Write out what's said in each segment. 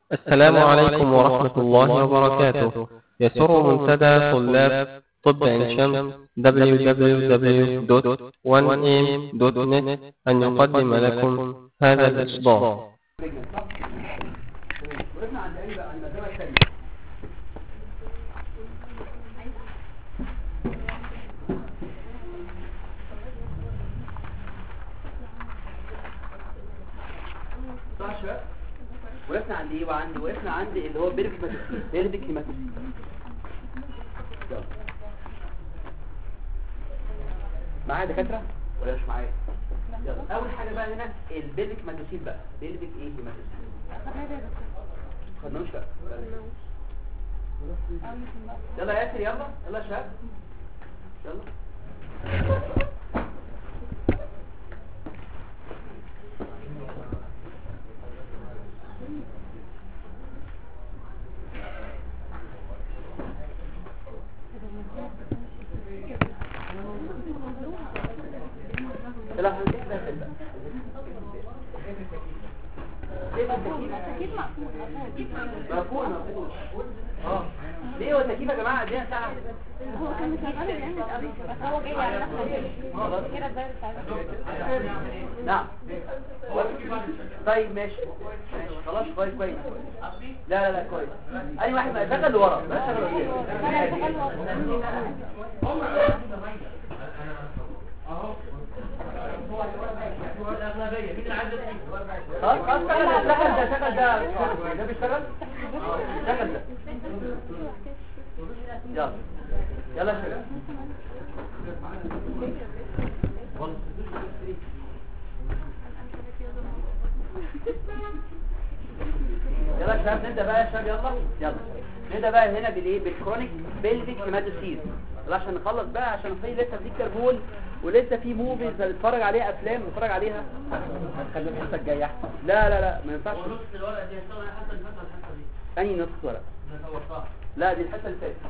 السلام عليكم ورحمة الله وبركاته يسر منتدى طلاب طب عين شمس www.1am.net أن يقدم لكم هذا الإصدار وقفنا عند ايه بقى المدرسه الثانيه صح يا شباب وقفنا عند ايه وعند وقفنا عند اللي هو بيرفك هيماتوسين بيرفك هيماتوسين يلا. معايا دكاتره ولا مش معايا يلا اول حاجه بقى هنا البيلفيك هيماتوسين بقى بيلفيك ايه هيماتوسين خدناش بقى يلا يا ياسر يلا يلا يا شباب يلا يلا هنفتح ده كده مفهوم مفهوم اه ليه هو التكييف يا جماعه ادينا ساعه هو كان مشغل يعني بس هو جاي على نفسه كده الفيروس عايز نعم طيب ماشي ماشي خلاص كويس كويس لا لا لا كويس اي واحد ما يشغل لورا بلاش شغل خلاص خلاص شغل ده شغل ده شغل ده ده بيشتغل شغل ده يلا يلا شغل يلا يا شباب نبدا بقى يا شباب يلا يلا نبدا بقى هنا بالايه بالكرونيك بيلفيك هيماتوسيس يلا عشان نخلص بقى عشان في لسه في كربون ولسه في موفيز نتفرج عليها افلام نتفرج عليها هتخلي الحصه الجايه احسن لا لا لا ما ينفعش نص الورقه دي هشتغل على حسب الفتره الحصه دي انهي نص ورق انا صورتها لا دي الحصه اللي فاتت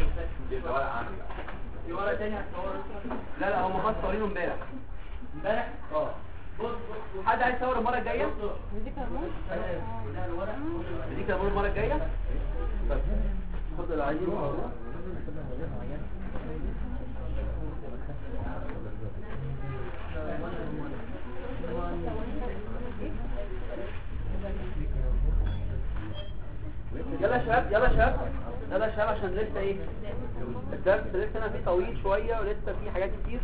في ورقه ثانيه هتصورها لا لا هم خلاص صورينه امبارح امبارح اه بص بص حد عايز يصور المره الجايه دي كربون ده الورق دي كربون المره الجايه طيب خد اللي عايزين يلا يا شباب يلا يا شباب يلا يا شباب عشان لسه ايه الدرس لسه انا فيه طويل شويه ولسه فيه حاجات كتير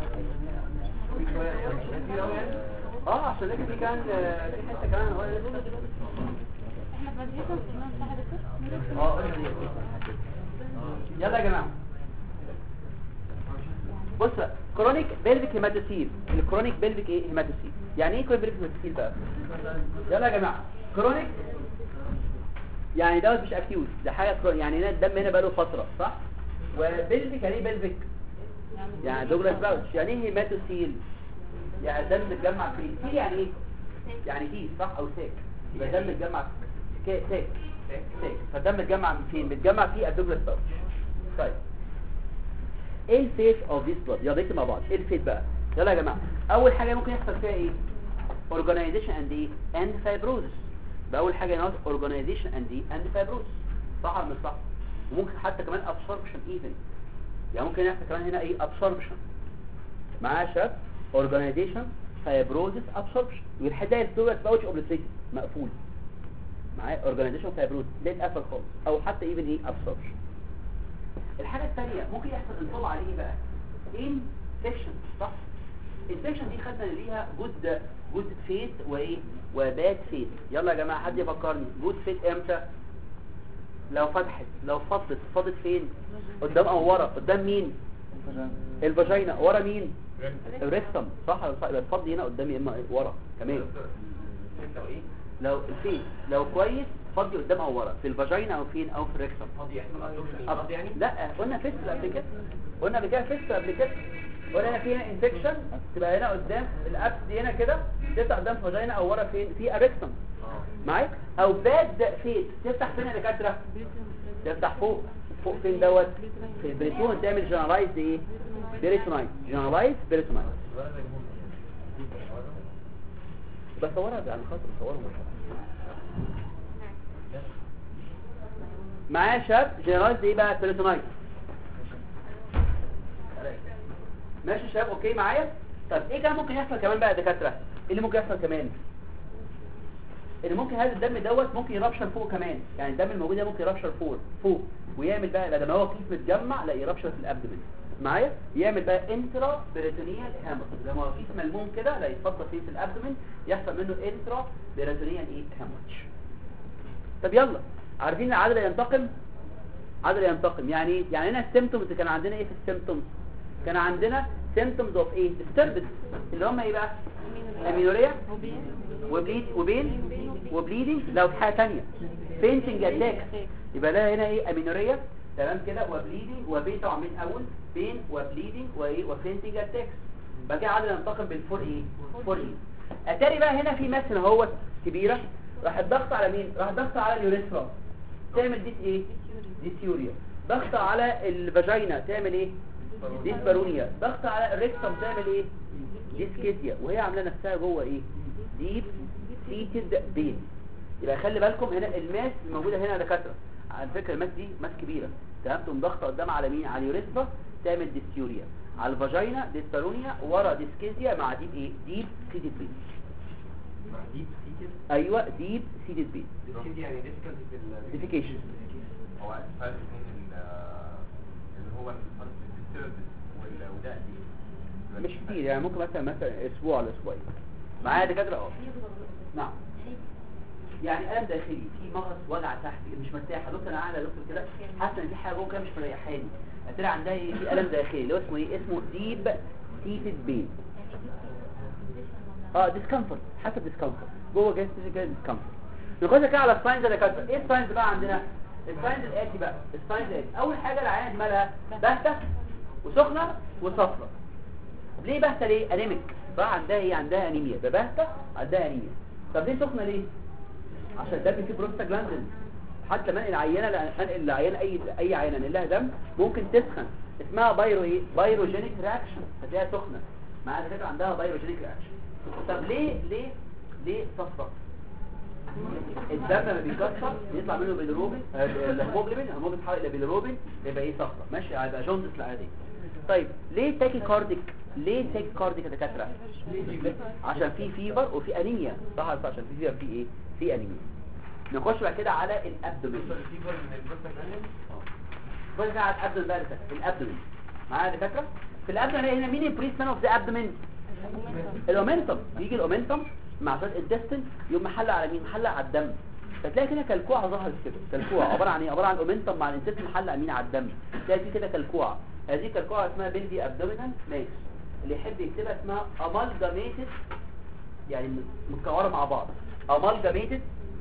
اه عشان لسه في كان آه، في حته كمان هو احنا في مدرسة اسمها صح دكتور اه يلا يا جماعه بص بقى كرونيك بيلفيك هيماتوسيل الكرونيك بيلفيك ايه هيماتوسيل يعني ايه كرونيك بيلفيك هيماتوسيل بقى يلا يا جماعه كرونيك يعني دوت مش اكيوت ده حاجه كرونيك يعني هنا الدم هنا بقاله فتره صح وبيلفيك يعني ايه بيلفيك يعني دوجلاس باوتش يعني ايه هيماتوسيل يعني الدم متجمع فين سيل يعني ايه يعني كيس صح او ساك يبقى الدم متجمع في ساك ساك فالدم متجمع من فين متجمع في الدوجلاس باوتش طيب ايه الفيت اوف ذيس بلاد يلا نكتب مع بعض ايه الفيت بقى يلا يا جماعه اول حاجه ممكن يحصل فيها ايه اورجانيزيشن اند ايه اند فايبروزس ده اول حاجه هنا اورجانيزيشن اند ايه اند فايبروزس صح ولا مش صح وممكن حتى كمان ابسوربشن ايفن يعني ممكن يحصل كمان هنا ايه ابسوربشن معايا يا شباب اورجانيزيشن فايبروزس ابسوربشن والحدايه الدوجلاس باوتش اوبليتريتد مقفول معايا اورجانيزيشن فايبروزس ده اتقفل خالص او حتى ايفن ايه ابسوربشن الحاجة الثانية ممكن يحصل انطباع عليه ايه بقى انفكشن صح الانفكشن دي خدنا ليها جود جود فيت وايه وباد فيت يلا يا جماعة حد يفكرني جود فيت امتى لو فتحت لو فضت فضت فين قدام او ورا قدام مين الفاجينا ورا مين الريكتم صح ولا صح يبقى الفض هنا قدام يا اما ورا كمان لو الفيت لو كويس فضي قدام او ورا في الفاجينا او فين او في الريكتم فاضي يحصل ابدوشن أب- فاضي يعني لا قلنا فيست قبل كده قلنا قبل كده فيست قبل كده قلنا هنا فيها انفكشن تبقى هنا قدام الابس دي هنا كده تفتح قدام فاجينا او ورا فين في اريكتم معايا او باد فيت تفتح فين يا دكاتره تفتح فوق فوق فين دوت في البريتون تعمل جنرالايز ايه بيريتونايت جنرالايز بيريتونايت بصورها عن خاطر بصورهم معايا شاب جنرالايز ايه بقى بيرسونايز ماشي يا شباب اوكي معايا طب ايه كان ممكن يحصل كمان بقى يا دكاتره ايه اللي ممكن يحصل كمان ان ممكن هذا الدم دوت ممكن يربشر فوق كمان يعني الدم الموجود ده ممكن يربشر فوق فوق ويعمل بقى بدل ما هو كيس متجمع لا يربشر في الابدومين معايا يعمل بقى انترا بيريتونيال هامر لما هو كيس ملموم كده لا يتفضل فيه في الابدومين يحصل منه انترا بيريتونيال ايه هامر طب يلا عارفين العدل ينتقم عدل ينتقم يعني ايه يعني هنا السيمتومز كان عندنا ايه في السيمتومز كان عندنا symptoms of ايه disturbance اللي هم ايه بقى امينوريا وبليد وبين وبليدنج لو في حاجه ثانيه فينتنج اتاك يبقى ده هنا ايه امينوريا تمام كده وبليدنج وبين طبعا من اول بين وبليدنج وايه وفينتنج اتاك بقى كده عدد ينتقم بالفور ايه فور ايه اتاري بقى هنا في مثل هو كبيره راح الضغط على مين راح الضغط على اليوريثرا تعمل ديس ايه ديسيوريا ضغط على الفاجينا تعمل ايه ديسبارونيا ضغط على الريكتوم تعمل ايه ديسكيزيا وهي عامله نفسها جوه ايه ديب سيتد بين يبقى خلي بالكم هنا الماس الموجوده هنا يا دكاتره على فكره الماس دي ماس كبيره تمام تقوم ضغطه قدام على مين على اليوريثرا تعمل ديسيوريا على الفاجينا ديسبارونيا ورا ديسكيزيا مع ديب ايه ديب سيتد بين ديب سيكت ايوه ديب سيتد بين ديب يعني ديفيكالتي في ال ديفيكيشن هو الفرق بين ال- اللي هو الديستربنس وده دي مش كتير يعني ممكن مثلا مثلا اسبوع ولا اسبوعين معايا يا دكاتره اه نعم يعني الم داخلي في مغص وجع تحت مش مرتاحه دكتور انا قاعده يا دكتور كده حاسه ان في حاجه جوه كده مش مريحاني طلع عندها ايه في الم داخلي اللي هو اسمه ايه اسمه ديب سيتد بين اه ديسكمفورت حسب ديسكمفورت جوه جهاز كده ديسكمفورت نخش كده على الساينز يا دكاتره ايه الساينز بقى عندنا الساينز الاتي بقى الساينز الاتي اول حاجه العيان دي مالها باهته وسخنه وصفرة ليه باهته ليه انيميك بقى عندها ايه عندها انيميا ده باهته عندها انيميا طب ليه سخنه ليه عشان الدم فيه بروستاجلاندين حتى لما انقل عينه لا انقل العينه اي اي عينه انقل لها دم ممكن تسخن اسمها بايرو ايه بايروجينيك رياكشن فتلاقيها سخنه مع كده عندها بايروجينيك رياكشن طب ليه ليه ليه صفرة الدم لما بيكسر يطلع منه بيلروبين آه، الهيموجلوبين الهيموجلوبين يتحول الى بيلروبين يبقى ايه صفرة ماشي هيبقى جوندس العادي طيب ليه تاكي كارديك ليه تاكي كارديك يا دكاتره عشان في فيبر وفي انيميا صح ولا صح؟ عشان في فيبر في ايه في انيميا نخش بعد كده على الابدومين الفيبر من البروستاجلاندين نخش كده على الابدومين بقى يا دكاترة. الابدومين معايا يا دكاتره في الابدومين هنا مين البريسمان اوف ذا ابدومين الاومنتم بيجي الاومنتم مع شويه الدستن يقوم محلق على مين محلق على الدم فتلاقي كده كلكوعه ظهرت كده كلكوعه عباره عن ايه عباره عن اومنتم مع الانتست محلق مين على الدم تلاقي في كده كلكوعه هذه كلكوعه اسمها بلدي ابدومينال ماس اللي يحب يكتبها اسمها امالجاميتد يعني متكوره مع بعض امالجاميتد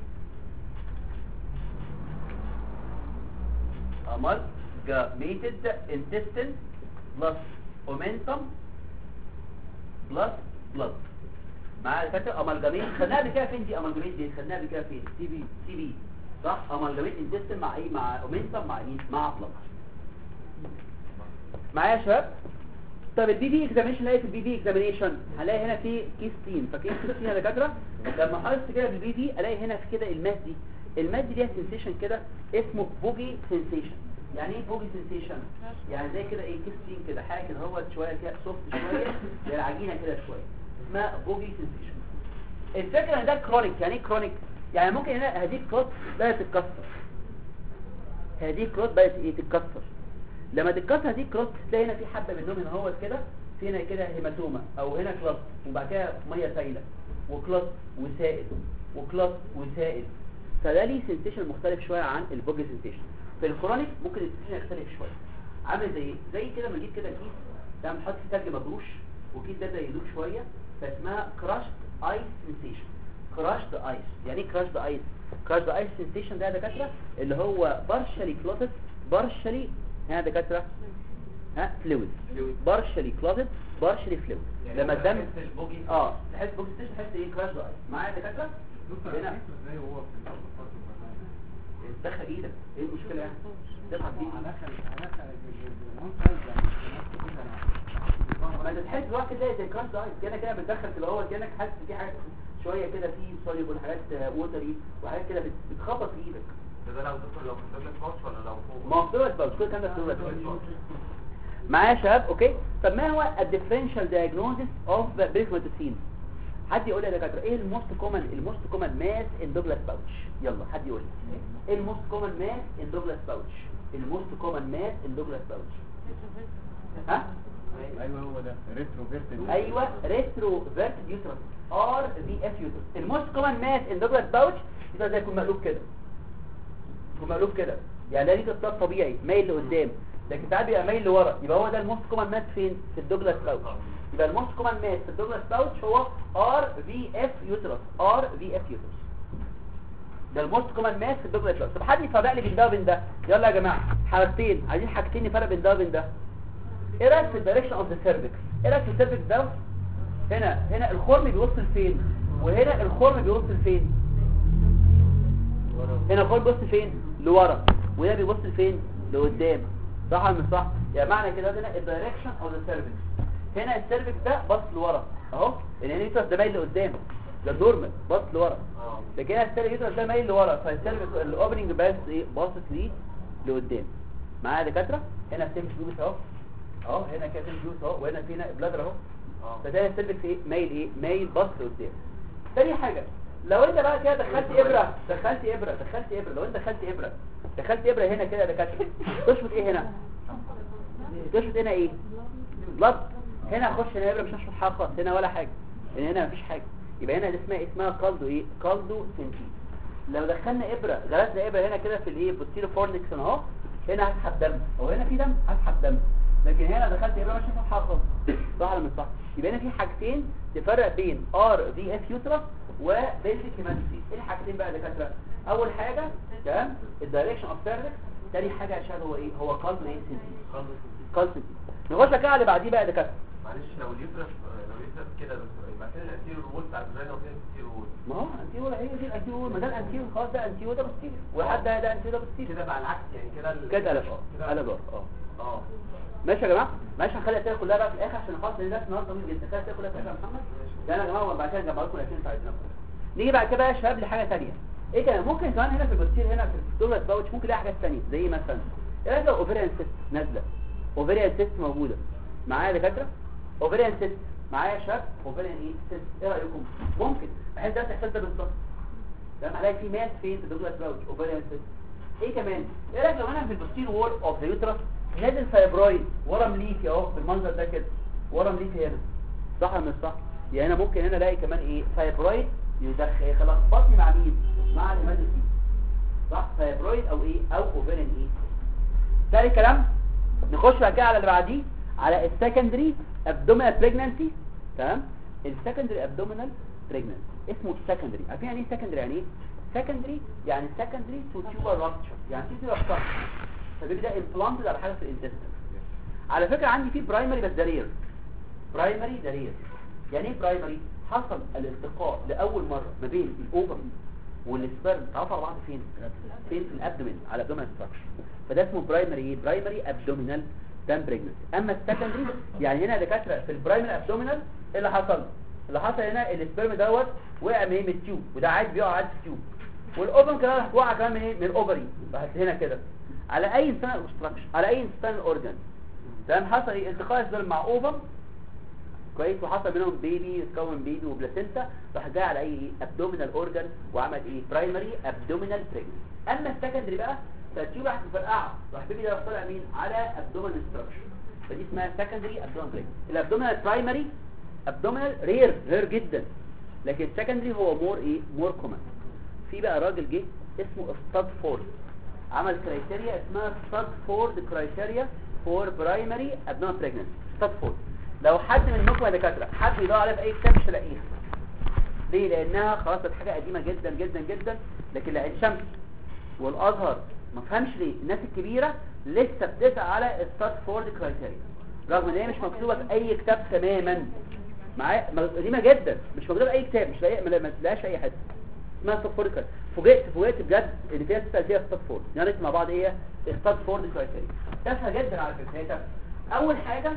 amalgamated intestine plus omentum plus blood معايا فاكر امالجاميت خدناها قبل كده فين دي امالجاميت دي خدناها قبل كده فين سي بي سي بي صح امالجاميت انتستين مع ايه مع اومنتم مع مين مع بلاد معايا يا شباب طب البي بي اكزامينشن ايه في البي بي اكزامينشن هلاقي هنا في كيستين فاكرين كيستين يا دكاتره لما حرصت كده بالبي بي الاقي هنا في كده الماس دي الماس دي ليها سنسيشن كده اسمه بوجي سنسيشن يعني ايه بوجي سنسيشن يعني زي كده ايه كيستين كده حاجه كده هو شويه كده سوفت شويه زي العجينه كده شويه اسمها بوجي سنسيشن الفكره ان ده كرونيك يعني ايه كرونيك يعني ممكن هنا هذه الكلوت بدات تتكسر هذه الكلوت بدات ايه تتكسر لما تتكسر هذه الكلوت تلاقي هنا في حبه منهم هنا هو كده في هنا كده هيماتوما او هنا كلوت وبعد كده ميه سايله وكلوت وسائل وكلوت وسائل فده ليه سنسيشن مختلف شويه عن البوجي سنسيشن في الكرونيك ممكن السنسيشن يختلف شويه عامل زي ايه؟ زي كده لما نجيب كده كيس تمام نحط فيه تلج مجروش وكيس ده يدوب شويه فاسمها كراشد ايس سنسيشن كراشد ايس يعني ايه كراشد ايس كراشد ايس سنسيشن ده يا دكاتره اللي هو بارشلي كلوتد بارشلي ها يا دكاتره ها فلويد بارشلي كلوتد بارشلي فلويد لما الدم البوجي اه تحس بوكس ستيشن تحس ايه كراشد ايس معايا يا دكاتره هنا ازاي هو في الفرق دخل ايدك ايه المشكله يعني تضحك دي ما انت تحس الواحد كده زي كراش دايت كده كده بتدخل في الاول كانك حاسس في حاجات شويه كده في سوليبل حاجات ووتري وحاجات كده بت- بتخبط في ايدك ده ده لو دكتور دكتور لو في الدبلة باوتش ولا لو فوق ما هو في دولة باوتش كل الكلام ده في دولة باوتش معايا يا شباب اوكي طب ما هو الديفرنشال دايجنوزيس اوف بريكماتوسين حد يقول لي يا دكاتره ايه الموست كومن الموست كومن ماس ان دوجلاس باوتش يلا حد يقول لي ايه الموست كومن ماس ان دوجلاس باوتش الموست كومن ماس ان دوجلاس باوتش ها ايوه هو ده ريتروفيرتد ايوه ريتروفيرت يوترس ار في اف يوترس الموست كومن ماس ان دوجلاس باوتش يبقى زي يكون مقلوب كده يكون مقلوب كده يعني ده ليه تصرف طبيعي مايل لقدام لكن ساعات بيبقى مايل لورا يبقى هو ده الموست كومن ماس فين في الدوجلاس باوتش يبقى الموست كومن ماس في الدوجلاس باوتش هو ار في اف يوترس ار في اف يوترس ده الموست كومن ماس في الدوجلاس باوتش طب حد يفرق لي بين ده وبين ده يلا يا جماعه حاجتين عايزين حاجتين نفرق بين ده وبين ده ايه رايك في الدايركشن اوف ذا سيرفكس ايه رايك في السيرفكس ده هنا هنا الخرم بيوصل فين وهنا الخرم بيوصل فين هنا الخرم بيوصل فين لورا وهنا بيوصل فين لقدام صح ولا مش صح يعني معنى كده هنا الدايركشن اوف ذا سيرفكس هنا السيرفكس ده بص لورا اهو لان اليوترس ده مايل لقدام ده نورمال بص لورا لكن هنا السيرفكس ده مايل لورا فالسيرفكس الاوبننج بس ايه باصص ليه لقدام معايا يا دكاتره هنا سيمس جوز اهو اهو هنا كده سيمس جوز اهو وهنا فينا بلادر اهو فده السيرفكس ايه مايل ايه مايل بص لقدام تاني حاجه لو انت بقى كده دخلت ابره دخلت ابره دخلت ابره لو انت دخلت ابره دخلت ابره هنا كده يا دكاتره تشفط ايه هنا تشفط هنا ايه بلد هنا اخش هنا ابره مش هشفط حاجه خالص هنا ولا حاجه لان هنا مفيش حاجه يبقى هنا دي اسمها اسمها كالدو ايه كالدو سنتي لو دخلنا ابره غرزنا ابره هنا كده في الايه بوستيرو فورنكس اهو هنا هسحب دم او هنا في دم هسحب دم لكن هنا دخلت ابره مش هشفط حاجه خالص صح ولا مش صح يبقى هنا في حاجتين تفرق بين ار في اف يوترس وبيسك هيماتوسيس ايه الحاجتين بقى يا دكاتره اول حاجه تمام الدايركشن اوف سيرفكس تاني حاجه يا شباب هو ايه هو كالدو ايه سنتي كالدو سنتي نخش بقى على اللي بعديه بقى يا دكاتره معلش لو اليوترس لو اليوترس كده يا دكتور يبقى كده الانتيريور وول بتاع الفاجينا وفين الانتيريور وول ما هو انتيور هي دي الانتيور ما ده الانتيور خلاص ده انتيور ده بوستيريور وحد ده ده انتيور ده بوستيريور كده بقى العكس يعني كده ال- كده قلب كده قلب اه اه ماشي يا جماعه ماشي هنخلي الاسئله كلها بقى في الاخر عشان خلاص لان ده النهارده طويل جدا خلي الاسئله كلها في الاخر يا محمد ده انا يا جماعه وبعد كده نجمع لكم الاسئله اللي عايزينها كلها نيجي بعد كده بقى يا شباب لحاجه ثانيه ايه كمان ممكن كمان هنا في البوستير هنا في الدولار باوتش ممكن نلاقي حاجات ثانيه زي مثلا ايه رايك لو اوفيريان سيست نازله اوفيريان سيست موجوده معايا يا دكاتره اوفيريان سيست معايا يا شباب اوفيريان ايه سيست ايه رايكم ممكن بحيث ده الاحساس ده بالظبط لما هلاقي في ماس فين في الدولار باوتش اوفيريان سيست ايه كمان ايه رايك لو انا في البوستير وول اوف ذا يوترس نازل فايبرويد ورم ليفي اهو بالمنظر ده كده ورم ليفي هنا صح ولا مش صح يعني انا ممكن هنا الاقي كمان ايه فايبرويد يدخل يخلطني مع مين مع الهيماتوسيس صح فايبرويد او ايه او اوفيرين ايه تاني كلام نخش بقى كده على اللي بعديه على السكندري ابدومينال بريجنانسي تمام السكندري ابدومينال بريجنانسي اسمه سكندري عارفين يعني ايه سكندري يعني ايه سكندري يعني سكندري تو تيوبر رابتشر يعني تيوبر رابتشر فبيبدا امبلانتد على حاجه في الانتستين على فكره عندي في برايمري بس ده رير برايمري ده رير يعني ايه برايمري حصل الالتقاء لاول مره ما بين الاوفر والسبرم تعرفوا على بعض فين فين في الابدومين على الابدومين ستراكشر فده اسمه برايمري ايه برايمري ابدومينال دام بريجنسي اما السكندري يعني هنا يا دكاتره في البرايمري ابدومينال ايه اللي حصل اللي حصل هنا السبرم دوت وقع من ايه من التيوب وده عادي بيقع عادي في التيوب والاوفن كمان راح وقع كمان من ايه من الاوفري راحت هنا كده على اي انسان ستراكشر على اي انسان اورجان تمام حصل ايه التقاء السبرم مع اوفر كويس وحصل بينهم بيبي اتكون بيبي وبلاسينتا راح جاي على اي ابدومينال اورجان وعمل ايه برايمري ابدومينال بريجنسي اما السكندري بقى فالتيوب راح مفرقعه راح البيبي ده راح طالع مين على ابدومينال ستراكشر فدي اسمها سكندري ابدومينال بريجنسي الابدومينال برايمري ابدومينال رير رير جدا لكن سكندري هو مور ايه مور كومن في بقى راجل جه اسمه ستادفورد عمل كرايتيريا اسمها ستادفورد كرايتيريا فور برايمري ابدومينال بريجنسي ستادفورد لو حد منكم يا دكاتره حد يدور عليها في اي كتاب مش هلاقيها ليه لانها خلاص بقت حاجه قديمه جدا جدا جدا لكن لا الشمس والازهر ما فهمش ليه الناس الكبيره لسه بتسعى على ستاتفورد كرايتيريا رغم ان هي مش مكتوبه في اي كتاب تماما معايا م- قديمه جدا مش موجوده في اي كتاب مش لاقي ما تلاقيهاش في اي حته اسمها ستاتفورد كرايتيريا فوجئت فوجئت بجد ان فيها ستة فيها ستاتفورد نعرف مع بعض ايه ستاتفورد كرايتيريا تافهه جدا على فكره هي تافهه اول حاجه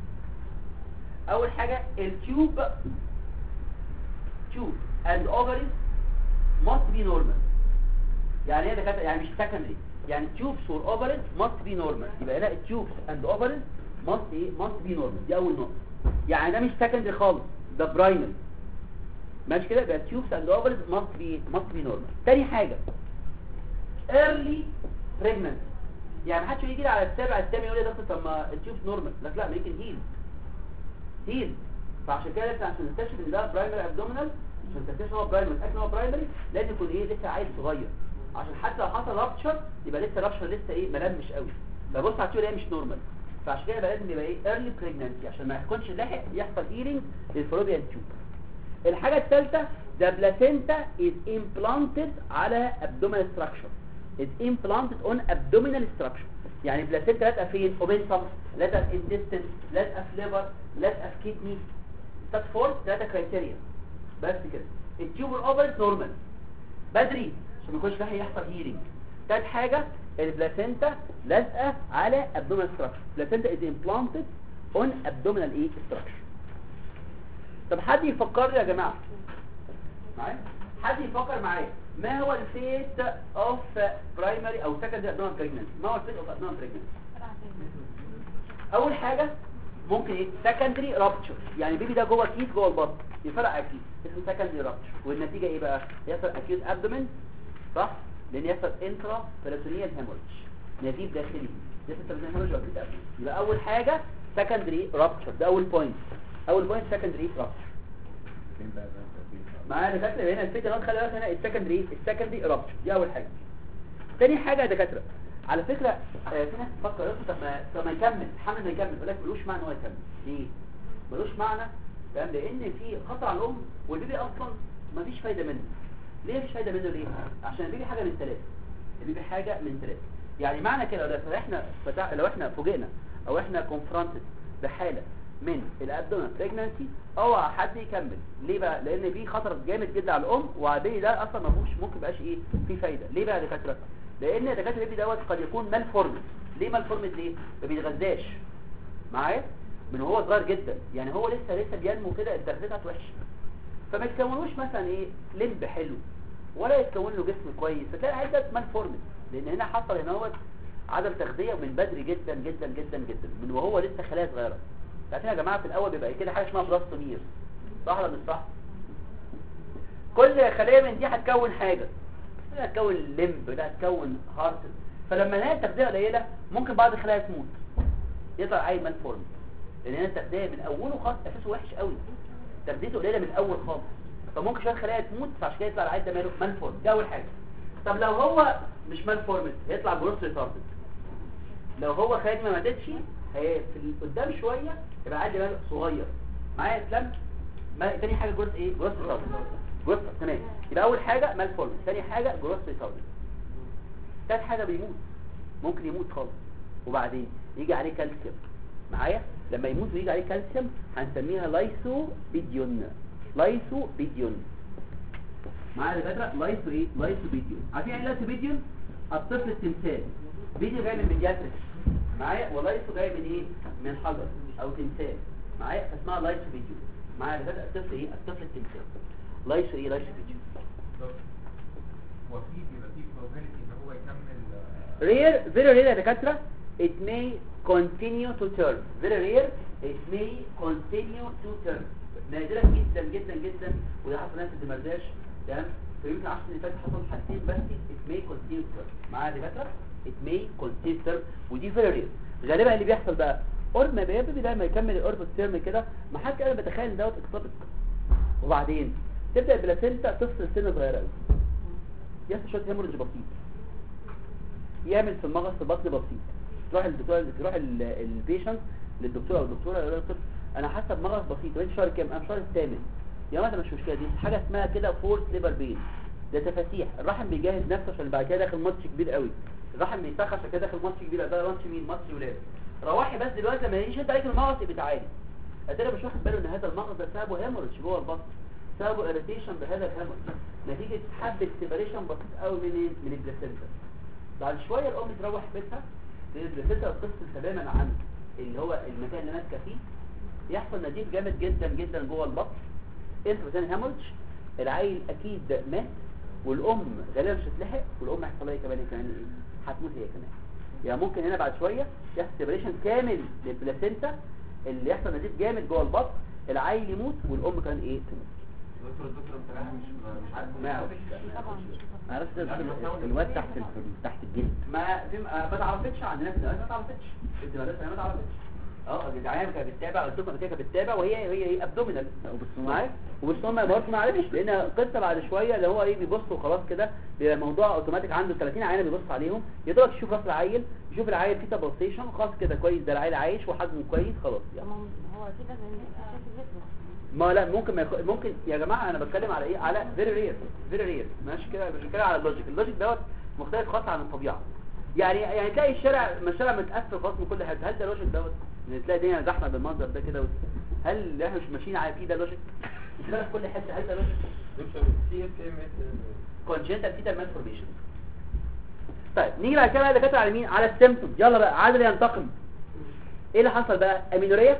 اول حاجة التيوب tube and ovaries must be normal يعني ايه دكاتره يعني مش سكندري يعني tubes or ovaries must be normal يبقى هنا tubes and ovaries must ايه must be normal دي اول نقطه يعني ده مش سكندري خالص ده برايمري ماشي كده يبقى tubes and ovaries must be must be normal تاني حاجه early pregnancy يعني محدش يجي لي على السابع الثامن يقول لي يا دكتور طب ما التيوب نورمال لك لا ما يمكن هيل هيل فعشان كده لسه عشان نكتشف ان ده برايمري ابدومينال عشان تكتشف ان هو برايمري تاكد ان هو برايمري لازم يكون ايه لسه عيل صغير عشان حتى لو حصل رابتشر يبقى لسه رابتشر لسه ايه ملمش قوي فبص على التيوب مش نورمال فعشان كده يبقى لازم يبقى ايه ايرلي بريجنانسي عشان ما يكونش لاحق يحصل هيلينج للفلوبيان تيوب الحاجه الثالثه the placenta is implanted على abdominal structure is implanted on abdominal structure يعني البلاسينتا لازقه فين اوبنتم لازقه في intestine لازقه في liver لازقه في kidney ستات فور ثلاثه كرايتيريا بس كده التيوب الاوفر نورمال بدري عشان ما يكونش لاحق يحصل هيلينج تالت حاجه البلاسينتا لازقه على abdominal structure placenta is implanted on abdominal ايه structure طب حد يفكر لي يا جماعه معايا حد يفكر معايا ما هو الفيت اوف برايمري او سكندري ابدومينال بريجننسي ما هو الفيت اوف ابدومينال بريجننسي اول حاجه ممكن ايه سكندري رابتشر يعني البيبي ده جوه كيس جوه البطن يفرق اكيد اسمه سكندري رابتشر والنتيجه ايه بقى يحصل اكيوت ابدومين صح لان يحصل انترا بيريتونيال هيموريدج نزيف داخلي يحصل بيريتونيال هيموريدج واكيوت ابدومين يبقى اول حاجه سكندري رابتشر ده اول بوينت اول بوينت سكندري رابتشر فين بقى ده معايا دكاتره هنا الفكره هنا خلي بالك هنا السكندري السكندري رابتشر دي اول حاجه تاني حاجه يا دكاتره على فكره آه، في ناس تفكر يقول طب ما طب ما يكمل حمل ما يكمل يقول لك ملوش معنى هو يكمل ليه ملوش معنى فاهم لان في خطر على الام والبيبي اصلا ما فيش فايده منه ليه مفيش فايده منه ليه عشان البيبي حاجه من ثلاثه البيبي حاجه من ثلاثه يعني معنى كده لو احنا فتح... لو احنا فوجئنا او احنا كونفرونتد بحاله من الابدومين بريجنانسي اوعى حد يكمل ليه بقى لان في خطر جامد جدا على الام والبيبي ده اصلا ما فيهوش ممكن يبقاش ايه في فايده ليه بقى يا دكاتره لان دكاتره البيبي دوت قد يكون مال فورمد ليه مال فورمد ليه ما بيتغذاش معايا من هو صغير جدا يعني هو لسه لسه بينمو كده التغذيه بتاعته وحشه فما يتكونوش مثلا ايه لمب حلو ولا يتكون له جسم كويس فتلاقي العيل ده مال فورمد لان هنا حصل هنا هو عدم تغذيه من بدري جدا جدا جدا جدا من وهو لسه خلايا صغيره عارفين يا جماعه في الاول بيبقى كده حاجه اسمها بلاستومير صح ولا مش صح كل خليه من دي هتكون حاجه ده هتكون لمب ده هتكون هارت فلما نلاقي التغذيه قليله ممكن بعض الخلايا تموت يطلع عيل مال فورم لان هنا التغذيه من اوله خالص اساسه وحش قوي تغذيته قليله من الاول خالص فممكن شويه خلايا تموت فعشان كده يطلع العيل ده ماله مال فورم دي اول حاجه طب لو هو مش مال فورم هيطلع جروس ريتاردد لو هو خارج ما ماتتش هي في ال- قدام شويه يبقى عادي ماله صغير معايا يا اسلام ما- تاني حاجه جروس ايه جروس ريتاردد جروس تمام يبقى اول حاجه مال فورم تاني حاجه جروس ريتاردد تالت حاجه بيموت ممكن يموت خالص وبعدين يجي عليه كالسيوم معايا لما يموت ويجي عليه كالسيوم هنسميها لايسو بيديون لايسو بيديون معايا يا دكاتره لايسو ايه لايسو بيديون عارفين يعني لايسو بيديون الطفل التمثال فيديو جاي من بيدياتريكس معايا ولايسو جاي من ايه من حجر او تمثال معايا فاسمها لايسو بيديون معايا يا دكاتره الطفل ايه الطفل التمثال لايسو ايه لايسو بيديون هو في بيبقى في probability ان هو يكمل آه، rare very rare يا دكاتره it may continue to term very rare it may continue to term نادرا جدا جدا جدا وده حصل ناس اللي مرضاش تمام فيمكن 10 سنين فاتت حصل حاجتين بس it may continue to term معايا يا دكاتره it may continue to term ودي very rare غالبا اللي بيحصل بقى قرب ما بيبي ده ما يكمل القرب الترم كده ما حدش قادر بيتخيل ان دوت اكتوبك وبعدين تبدا البلاسينتا تفصل سنه صغيره قوي يحصل شويه هيموريدج بسيط يعمل في المغص البطن بسيط تروح الدكتور تروح البيشنت للدكتور او الدكتوره يقول لك انا حاسه بمغص بسيط وانت شهر كام انا في الشهر الثامن يا جماعه ده مش مشكله دي حاجه اسمها كده فورس ليبر بين ده تفاسيح الرحم بيجهز نفسه عشان بعد كده داخل ماتش كبير قوي الرحم بيسخن عشان كده داخل ماتش كبير ده ماتش مين ماتش ولاد روحي بس دلوقتي لما يجي انت عليك المغص يبقى تعالي اتاري مش واخد باله ان هذا المغص ده سببه هيموريدج جوه البطن سببه اريتيشن بهذا الهيموريدج نتيجه حبه سيبريشن بسيط قوي من إيه؟ من البلاسينتا بعد شوية الأم تروح بيتها البلاسينتا تفصل تماما عن اللي هو المكان اللي ماسكه فيه يحصل نزيف جامد جدا جدا جوه البطن انتروتان هيموريدج العيل اكيد مات والام غالبا مش هتلحق والام هيحصل لها إيه كمان كمان ايه هتموت هي كمان يعني ممكن هنا بعد شويه يحصل سيبريشن كامل للبلاسينتا اللي يحصل نزيف جامد جوه البطن العيل يموت والام كمان ايه تموت دكتور الدكتور بتاعها مش مش عارف ما يعرفش طبعا عرفت الواد تحت ال- تحت الجلد ما في ما ما تعرفتش عندنا في المدرسه ما تعرفتش في المدرسه ما تعرفتش اه الجدعان كانت بتتابع قلت لكم قبل كده كانت بتتابع وهي هي هي ابدومينال معاك وبالصوم برضه ما عرفش لان قصه بعد شويه اللي هو ايه بيبص وخلاص كده بيبقى الموضوع اوتوماتيك عنده 30 عينه بيبص عليهم يقدر يشوف راس العيل يشوف العيل فيه تبلسيشن خلاص كده كويس ده العيل عايش وحجمه كويس خلاص يعني طبعا هو كده زي ما انت شايف الفيديو ما لا ممكن ما يخ... ممكن يا جماعه انا بتكلم على ايه على فيري رير فيري رير ماشي كده مش بتكلم على اللوجيك اللوجيك دوت مختلف خالص عن الطبيعه يعني يعني تلاقي الشارع ما الشارع متقفل خالص من كل حته هل ده لوجيك دوت يعني تلاقي الدنيا زحمه بالمنظر ده كده هل اللي احنا مش ماشيين على فيه ده لوجيك الشارع في كل حته هل ده لوجيك دكتور سي اف ام كونجنتال فيتال مالفورميشن طيب نيجي بعد كده بقى دكاتره على مين على السيمبتوم يلا بقى عادل ينتقم ايه اللي حصل بقى امينوريا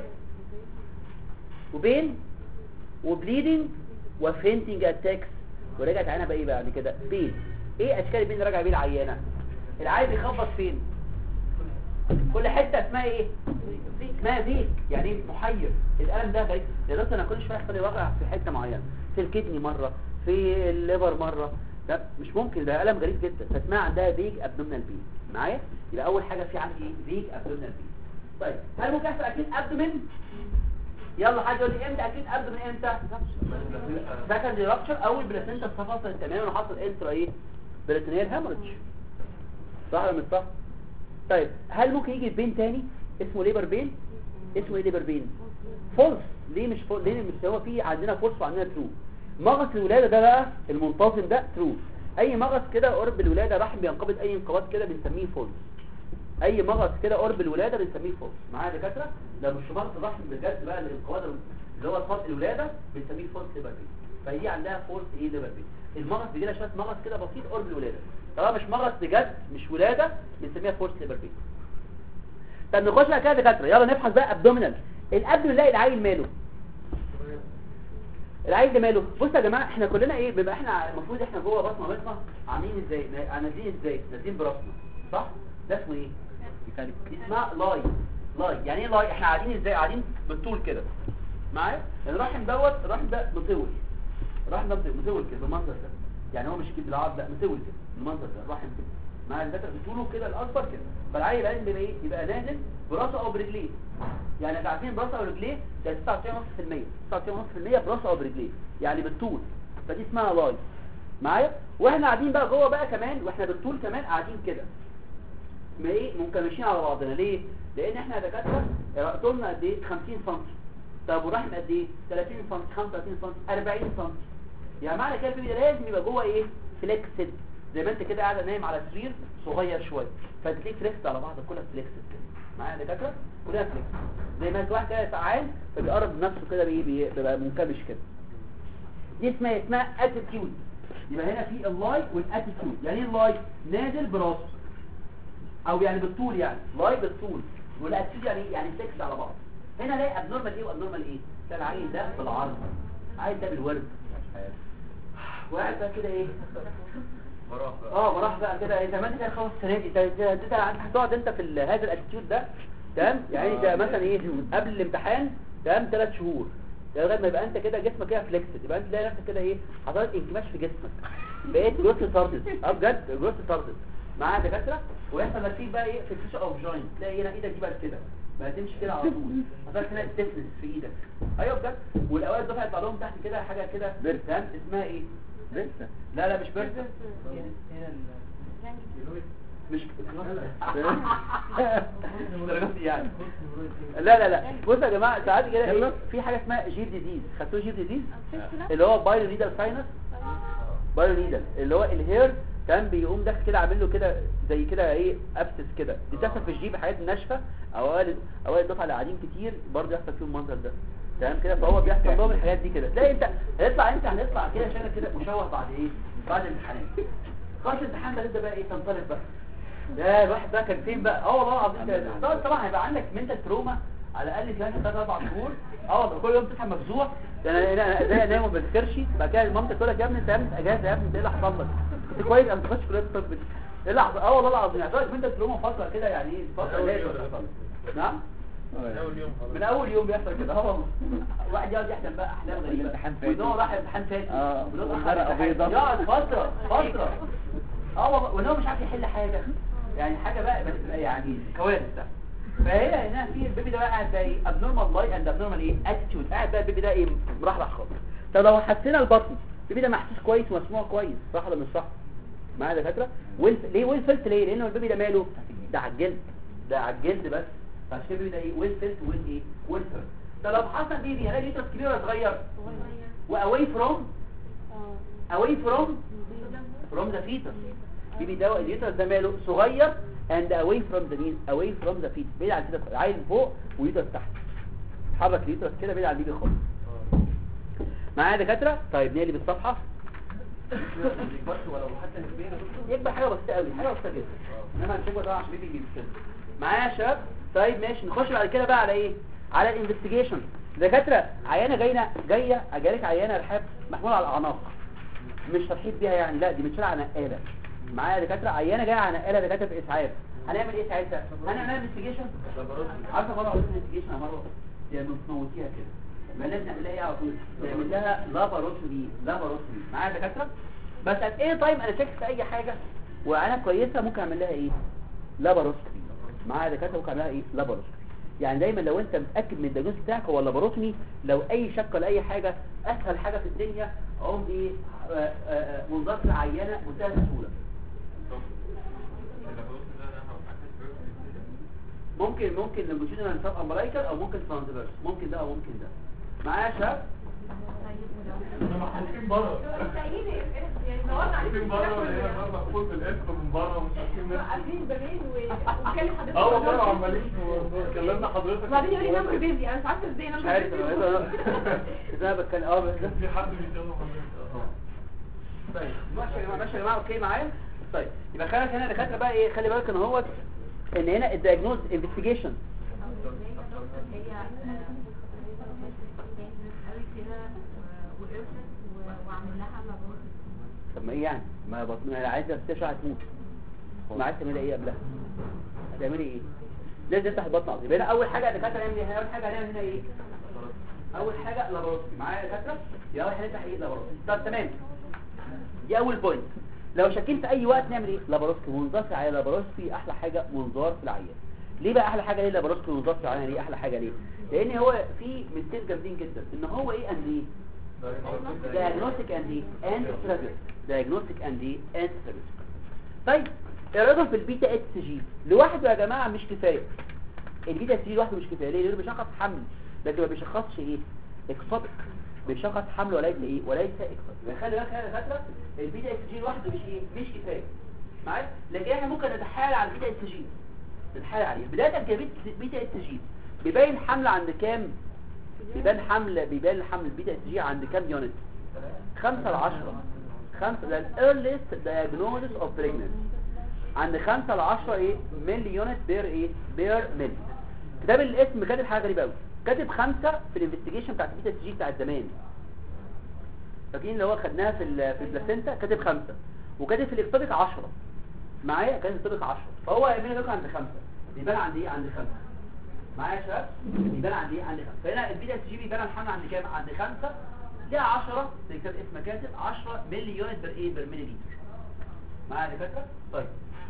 وبين وبليدنج وفينتنج اتاكس ورجعت عينها بقى ايه بعد كده بين ايه اشكال البين اللي راجع بيه العيانه العيان بيخبط فين كل حته اسمها ايه اسمها فيك يعني ايه محير الالم ده غريب لدرجه انا كل شويه يحصل لي وجع في حته معينه في الكدني مره في الليفر مره لا مش ممكن ده الم غريب جدا فاسمها عندها فيك ابدومينال بين معايا يبقى اول حاجه في عندي ايه فيك ابدومينال بين طيب هل ممكن يحصل اكيد ابدومين يلا حد يقول لي امتى اكيد ابدومين امتى سكندري رابتشر اول بلاسينتا اتفصلت تماما وحصل انترا ايه بريتونيال هامورج صح ولا مش صح طيب هل ممكن يجي بين تاني اسمه ليبر بين اسمه ايه ليبر بين فولس ليه مش فول ليه مش هو في عندنا فولس وعندنا ترو مغص الولاده ده بقى المنتظم ده ترو اي مغص كده قرب الولاده رحم بينقبض اي انقباض كده بنسميه فولس اي مغص كده قرب الولاده بنسميه فولس معايا يا دكاتره لو مش مرض الرحم بجد بقى الانقباض اللي هو صوت الولاده بنسميه فولس ليبر بين فدي عندها فولس ايه ليبر بين المغص بيجي لها شويه مغص كده بسيط قرب الولاده طالما مش مغص بجد مش ولاده بنسميها فولس ليبر بين طب نخش على كده يا دكاتره يلا نبحث بقى ابدومينال الابدومين نلاقي العيل ماله العيل ده ماله بص يا جماعه احنا كلنا ايه بيبقى احنا المفروض احنا جوه بطن مامتنا عاملين ازاي نازلين ازاي نازلين براسنا صح ده اسمه ايه اسمها لاي لاي يعني ايه لاي احنا قاعدين ازاي قاعدين بالطول كده معايا الرحم دوت الرحم ده مطول الرحم ده مطول كده بالمنظر ده يعني هو مش كده بالعرض لا مطول كده بالمنظر ده الرحم كده مع الذكر بطوله كده الاكبر كده فالعيل العين بيبقى ايه يبقى نازل براسه او برجليه يعني انت عارفين براسه او رجليه ده 99.5% 99.5% براسه او برجليه يعني بالطول فدي اسمها لاي معايا واحنا قاعدين بقى جوه بقى كمان واحنا بالطول كمان قاعدين كده ما ايه منكمشين على بعضنا ليه لان احنا يا دكاتره طولنا قد ايه 50 سم طب والرحم قد ايه 30 سم 35 سم 40 سم يعني معنى كده البيبي ده لازم يبقى جوه ايه فليكسد زي ما انت كده قاعد نايم على سرير صغير شويه فتلاقيك فليكس على بعض كلها فليكسد كده معايا يا دكاتره كلها فليكس زي ما انت واحد كده سعان فبيقرب نفسه كده بي- بي- بيبقى منكمش كده دي اسمها اسمها اتيتيود يبقى هنا في اللاي والاتيتيود يعني ايه اللاي نازل براسه او يعني بالطول يعني لاي بالطول والاتيتيود يعني ايه يعني فليكس على بعض هنا الاقي ابنورمال ايه وابنورمال ايه كان العين ده بالعرض عايز ده بالورد وقاعد بقى كده ايه براح بقى اه براح بقى كده انت ما انت كده خلاص السنه دي انت انت انت هتقعد انت في ال- هذا الاتيتيود ده تمام يعني ده مثلا ايه قبل الامتحان تمام ثلاث شهور لغايه ما يبقى انت كده جسمك كده فليكسد يبقى انت تلاقي نفسك كده ايه حصلت انكماش في جسمك بقيت جروث ساردد اه بجد جروث ساردد معايا دكاتره ويحصل لك فيه بقى ايه في الفيش اوف جوينت تلاقي هنا ايدك دي بقت كده ما تمشي كده على طول حصلت هنا ستيفنس في ايدك ايوه بجد والاوائل الدفعه يطلع لهم تحت كده حاجه كده تمام اسمها ايه لسه لا لا مش بيرسل مش الدرجات دي يعني لا لا لا بصوا يا جماعه ساعات كده ايه في حاجه اسمها جيب ديزيز خدتوا جيب ديزيز اللي هو بايرو نيدل ساينس بايرو نيدل اللي هو الهير كان بيقوم داخل كده عامل له كده زي كده ايه ابسس كده دي بتحصل في الجيب حاجات ناشفه اوائل اوائل الدفعه اللي قاعدين كتير برضه يحصل فيهم المنظر ده تمام كده فهو بيحصل لهم الحاجات دي كده تلاقي انت هيطلع انت هنطلع كده شكلك كده مشوه بعد ايه بعد الامتحانات خلاص الامتحان ده تبدا بقى ايه تنطلق بقى ده الواحد بقى كان فين بقى اه والله العظيم ده طبعا طبعا هيبقى عندك منتال تروما على الاقل كمان ثلاث اربع شهور اه والله كل يوم تصحى مفزوع ده انا انا أنا زي انام وما بذاكرش بعد كده مامتك تقول لك يا ابني انت يا ابني في اجازه يا ابني انت ايه اللي حصل لك كنت كويس انا تخش كليه الطب دي. ايه اللي حصل اه والله العظيم يعني تقعد انت تلومه فتره كده يعني ايه فتره أول لازم يوم تحصل. ده. نعم اول يوم خلاص من اول يوم بيحصل كده اه والله واحد يقعد يحلم بقى احلام غريبه الامتحان فات. وان هو راح امتحان فات اه، وإن هو راح والورقة امتحان. بيضة. يقعد فتره فتره اه والله وان هو مش عارف يحل حاجه يعني حاجه بقى بقى يعني كوارث بقى فهنا هنا في البيبي ده بقى قاعد بقى ايه ابنورمال لاي اند ابنورمال ايه اتيتيود قاعد بقى البيبي ده ايه مرحرح خالص طب لو حسينا البطن البيبي ده محسوس كويس ومسموع كويس صح ولا مش صح معايا دكاتره ويل ليه ويل فيلت ليه لانه البيبي ده ماله ده على الجلد ده على الجلد بس فعشان كده البيبي ده ايه ويل فيلت ويل ايه ويل فيلت طب لو حصل بيبي هلاقي يوترس كبير ولا صغير واواي فروم اواي فروم from the fetus بيبي ده اليوترس ده ماله صغير and away from the mean away from the fetus بعيد عن كده عايز فوق ويوترس تحت حرك اليوترس كده بعيد عن البيبي خالص معايا يا دكاتره طيب نقلب الصفحه بس ولو حتى نسبيا يكبر حاجه بسيطه قوي حاجه بسيطه جدا انما مش هيكبر طبعا عشان بيبي كده معايا يا شباب طيب ماشي نخش بعد كده بقى على ايه على الانفستيجيشن دكاتره عيانه جايه جايه جالك عيانه رحاب محموله على الاعناق مش ترحيب بيها يعني لا دي متشالة على نقاله معايا يا دكاتره عيانه جايه على نقاله دكاتره في اسعاف هنعمل ايه ساعتها هنعمل انفستيجيشن عارفه مره قلت انفستيجيشن يا مره دي نموتيها كده ما لازم نعمل لها ايه على طول نعمل لها لاباروسكوبي لاباروسكوبي معايا يا دكاتره بس at ايه تايم انا شاكك في اي حاجه وانا كويسه ممكن اعمل لها ايه لاباروسكوبي معايا يا دكاتره ممكن اعمل لها ايه لاباروسكوبي يعني دايما لو انت متاكد من الدياجنوز بتاعك هو اللاباروتومي لو اي شك ولا اي حاجه اسهل حاجه في الدنيا اقوم ايه آه، آه، آه، منظار عينه منتهى السهوله ممكن ممكن لونجيتودينال سب امبلايكال او ممكن ترانسفيرس ممكن ده او ممكن ده معايا يا شباب محطوطين بره يعني دورنا محطوطين بره ولا هنا عليه بره مقفول بالاسم من بره ومش عارفين نفسه عارفين البنين وكان حضرتك اه والله عمالين كلمنا حضرتك وبعدين يقول لي نمر بيبي انا مش عارفه ازاي مش نمر عارف بيبي انا ازاي انا بتكلم اه بس- في حد بيتكلم حضرتك طيب ماشي يا جماعه ماشي يا جماعه اوكي معايا طيب يبقى خلي هنا دكاتره بقى ايه خلي بالك ان هو ان هنا الدايجنوز انفستيجيشن طب ما ايه يعني ما بطن ما عايزه تشرح هتموت ما عايز تعملي ايه قبلها هتعملي ايه لازم تفتح البطن عظيم يبقى هنا اول حاجه الدكاتره هنعمل ايه اول حاجه هنعمل هنا ايه اول حاجه لاباروسكوبي معايا يا دكاتره يبقى اول حاجه نفتح ايه لاباروسكوبي طب تمام دي اول بوينت لو شاكين في اي وقت نعمل ايه لاباروسكوبي منظار في العيان لاباروسكوبي احلى حاجه منظار في العيان ليه بقى احلى حاجه ليه لاباروسكوبي منظار في العيان ليه احلى حاجه ليه لان هو في ميزتين جامدين جدا ان هو ايه اند ايه diagnostic and the and therapeutic diagnostic and the and therapeutic طيب الرقم في البيتا اتش جي لوحده يا جماعه مش كفايه البيتا اتش جي لوحده مش كفايه ليه لانه بيشخص حمل لكن ما بيشخصش ايه اكفاضك بيشخص حمل وليس ايه وليس اكفاض يبقى خلي بالك يا دكاتره البيتا اتش جي لوحده مش ايه مش كفايه معايا لكن احنا ممكن نتحايل على البيتا اتش جي نتحايل عليه بدايه كبيت بيتا اتش جي بيبين حمل عند كام بيبان حمل بيبان الحمل البيتا اتش جي عند كام يونت 5 ل 10 5 ده earliest diagnosis of pregnancy عند 5 ل 10 ايه ملي يونت بير ايه بير ملي كتاب الاسم كاتب حاجه غريبه قوي كاتب 5 في الانفستيجيشن بتاعت البيتا اتش جي بتاعت زمان فاكرين اللي هو خدناها في ال- في البلاسينتا كاتب 5 وكاتب في الاكتوبيك 10 معايا كاتب الاكتوبيك 10 فهو يعمل لكم عند 5 بيبان عند ايه عند 5 معايا يا شباب بيبان عند ايه عند 5 فهنا البيتا اتش جي بيبان الحمل عند كام عند 5 ليها 10 زي كتاب اسمه كاتب 10 ملي يونت بر ايه بر ملي لتر معايا يا دكاتره طيب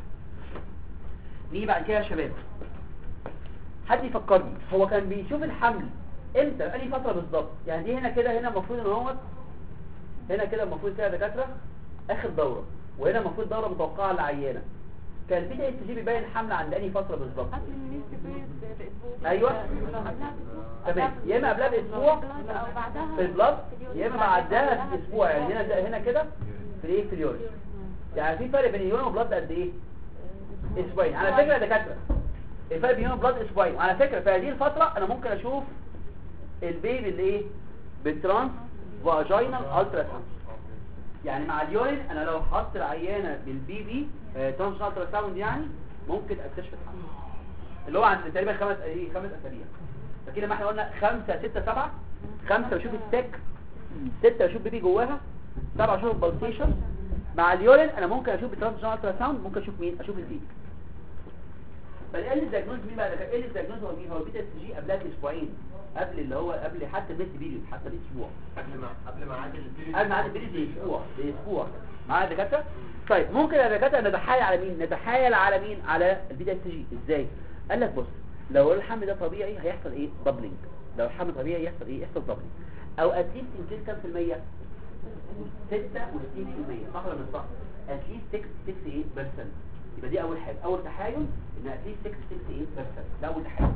نيجي بعد كده يا شباب حد يفكرني هو كان بيشوف الحمل امتى في اي فتره بالظبط يعني دي هنا كده هنا المفروض ان هو هنا كده المفروض كده يا دكاتره اخر دوره وهنا المفروض دوره متوقعه للعيانه كان البيتا اتش جي بيبين الحمل عند انهي فتره بالظبط قبل الميس بيريد باسبوع أيوة. قبلها باسبوع تمام يا اما قبلها باسبوع او بعدها في البلاد يا اما بعدها باسبوع يعني هنا ده هنا كده في الايه في اليورين يعني في فرق بين اليورين والبلاد قد ايه اسبوعين على فكره يا دكاتره الفرق بين اليورين والبلاد اسبوعين وعلى فكره في هذه الفتره انا ممكن اشوف البيبي اللي ايه بالترانس فاجينال التراساوند يعني مع اليورين انا لو حط العيانه بالبي بي ترانس التراساوند يعني ممكن اكتشف الحمل اللي هو عند تقريبا خمس ايه خمس اسابيع فكده ما احنا قلنا خمسة ستة سبعة خمسة بشوف السك ستة بشوف بيبي جواها سبعة بشوف البلسيشن مع اليورين انا ممكن اشوف بترانسجنال الترا ساوند ممكن اشوف مين اشوف البيبي فالال الدياجنوز مين بقى ده ال الدياجنوز هو مين هو البيتا اس جي قبلها باسبوعين قبل اللي هو قبل حتى البيت بيريود حتى باسبوع قبل ما قبل ما عادل البيريود قبل ميعاد البيريود باسبوع باسبوع معايا يا دكاتره طيب ممكن يا دكاتره نتحايل على مين نتحايل على مين على البيتا اس جي ازاي قال لك بص لو الحمل ده طبيعي هيحصل ايه دبلنج لو الحمل طبيعي يحصل ايه يحصل دبلنج او اتليست يمكن كام في المية 66% صح ولا مش صح اتليست 68% يبقى دي اول حاجه اول تحايل ان اتليست 68% ده اول تحايل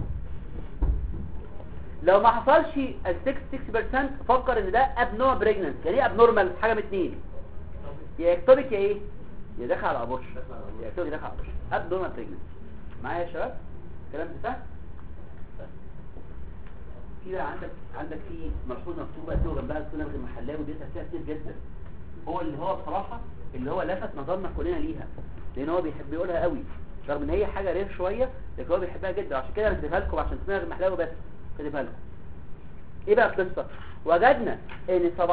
لو ما حصلش ال 66% فكر ان ده ابنور بريجننس يعني ايه ابنورمال حاجه من اتنين يا اكتوبيك يا ايه يا داخل على ابورش يا اكتوبيك داخل على ابورش ابنورمال بريجننس معايا يا شباب الكلام ده سهل في بقى عندك عندك في ملحوظه مكتوبه فيه جنبها السنه المحلاوي بيسال فيها كتير جدا هو اللي هو بصراحه اللي هو لفت نظرنا كلنا ليها لان هو بيحب يقولها قوي رغم ان هي حاجه رير شويه لكن هو بيحبها جدا عشان كده انا كاتبها لكم عشان اسمها المحلاوي بس كاتبها لكم ايه بقى القصه وجدنا ان 17%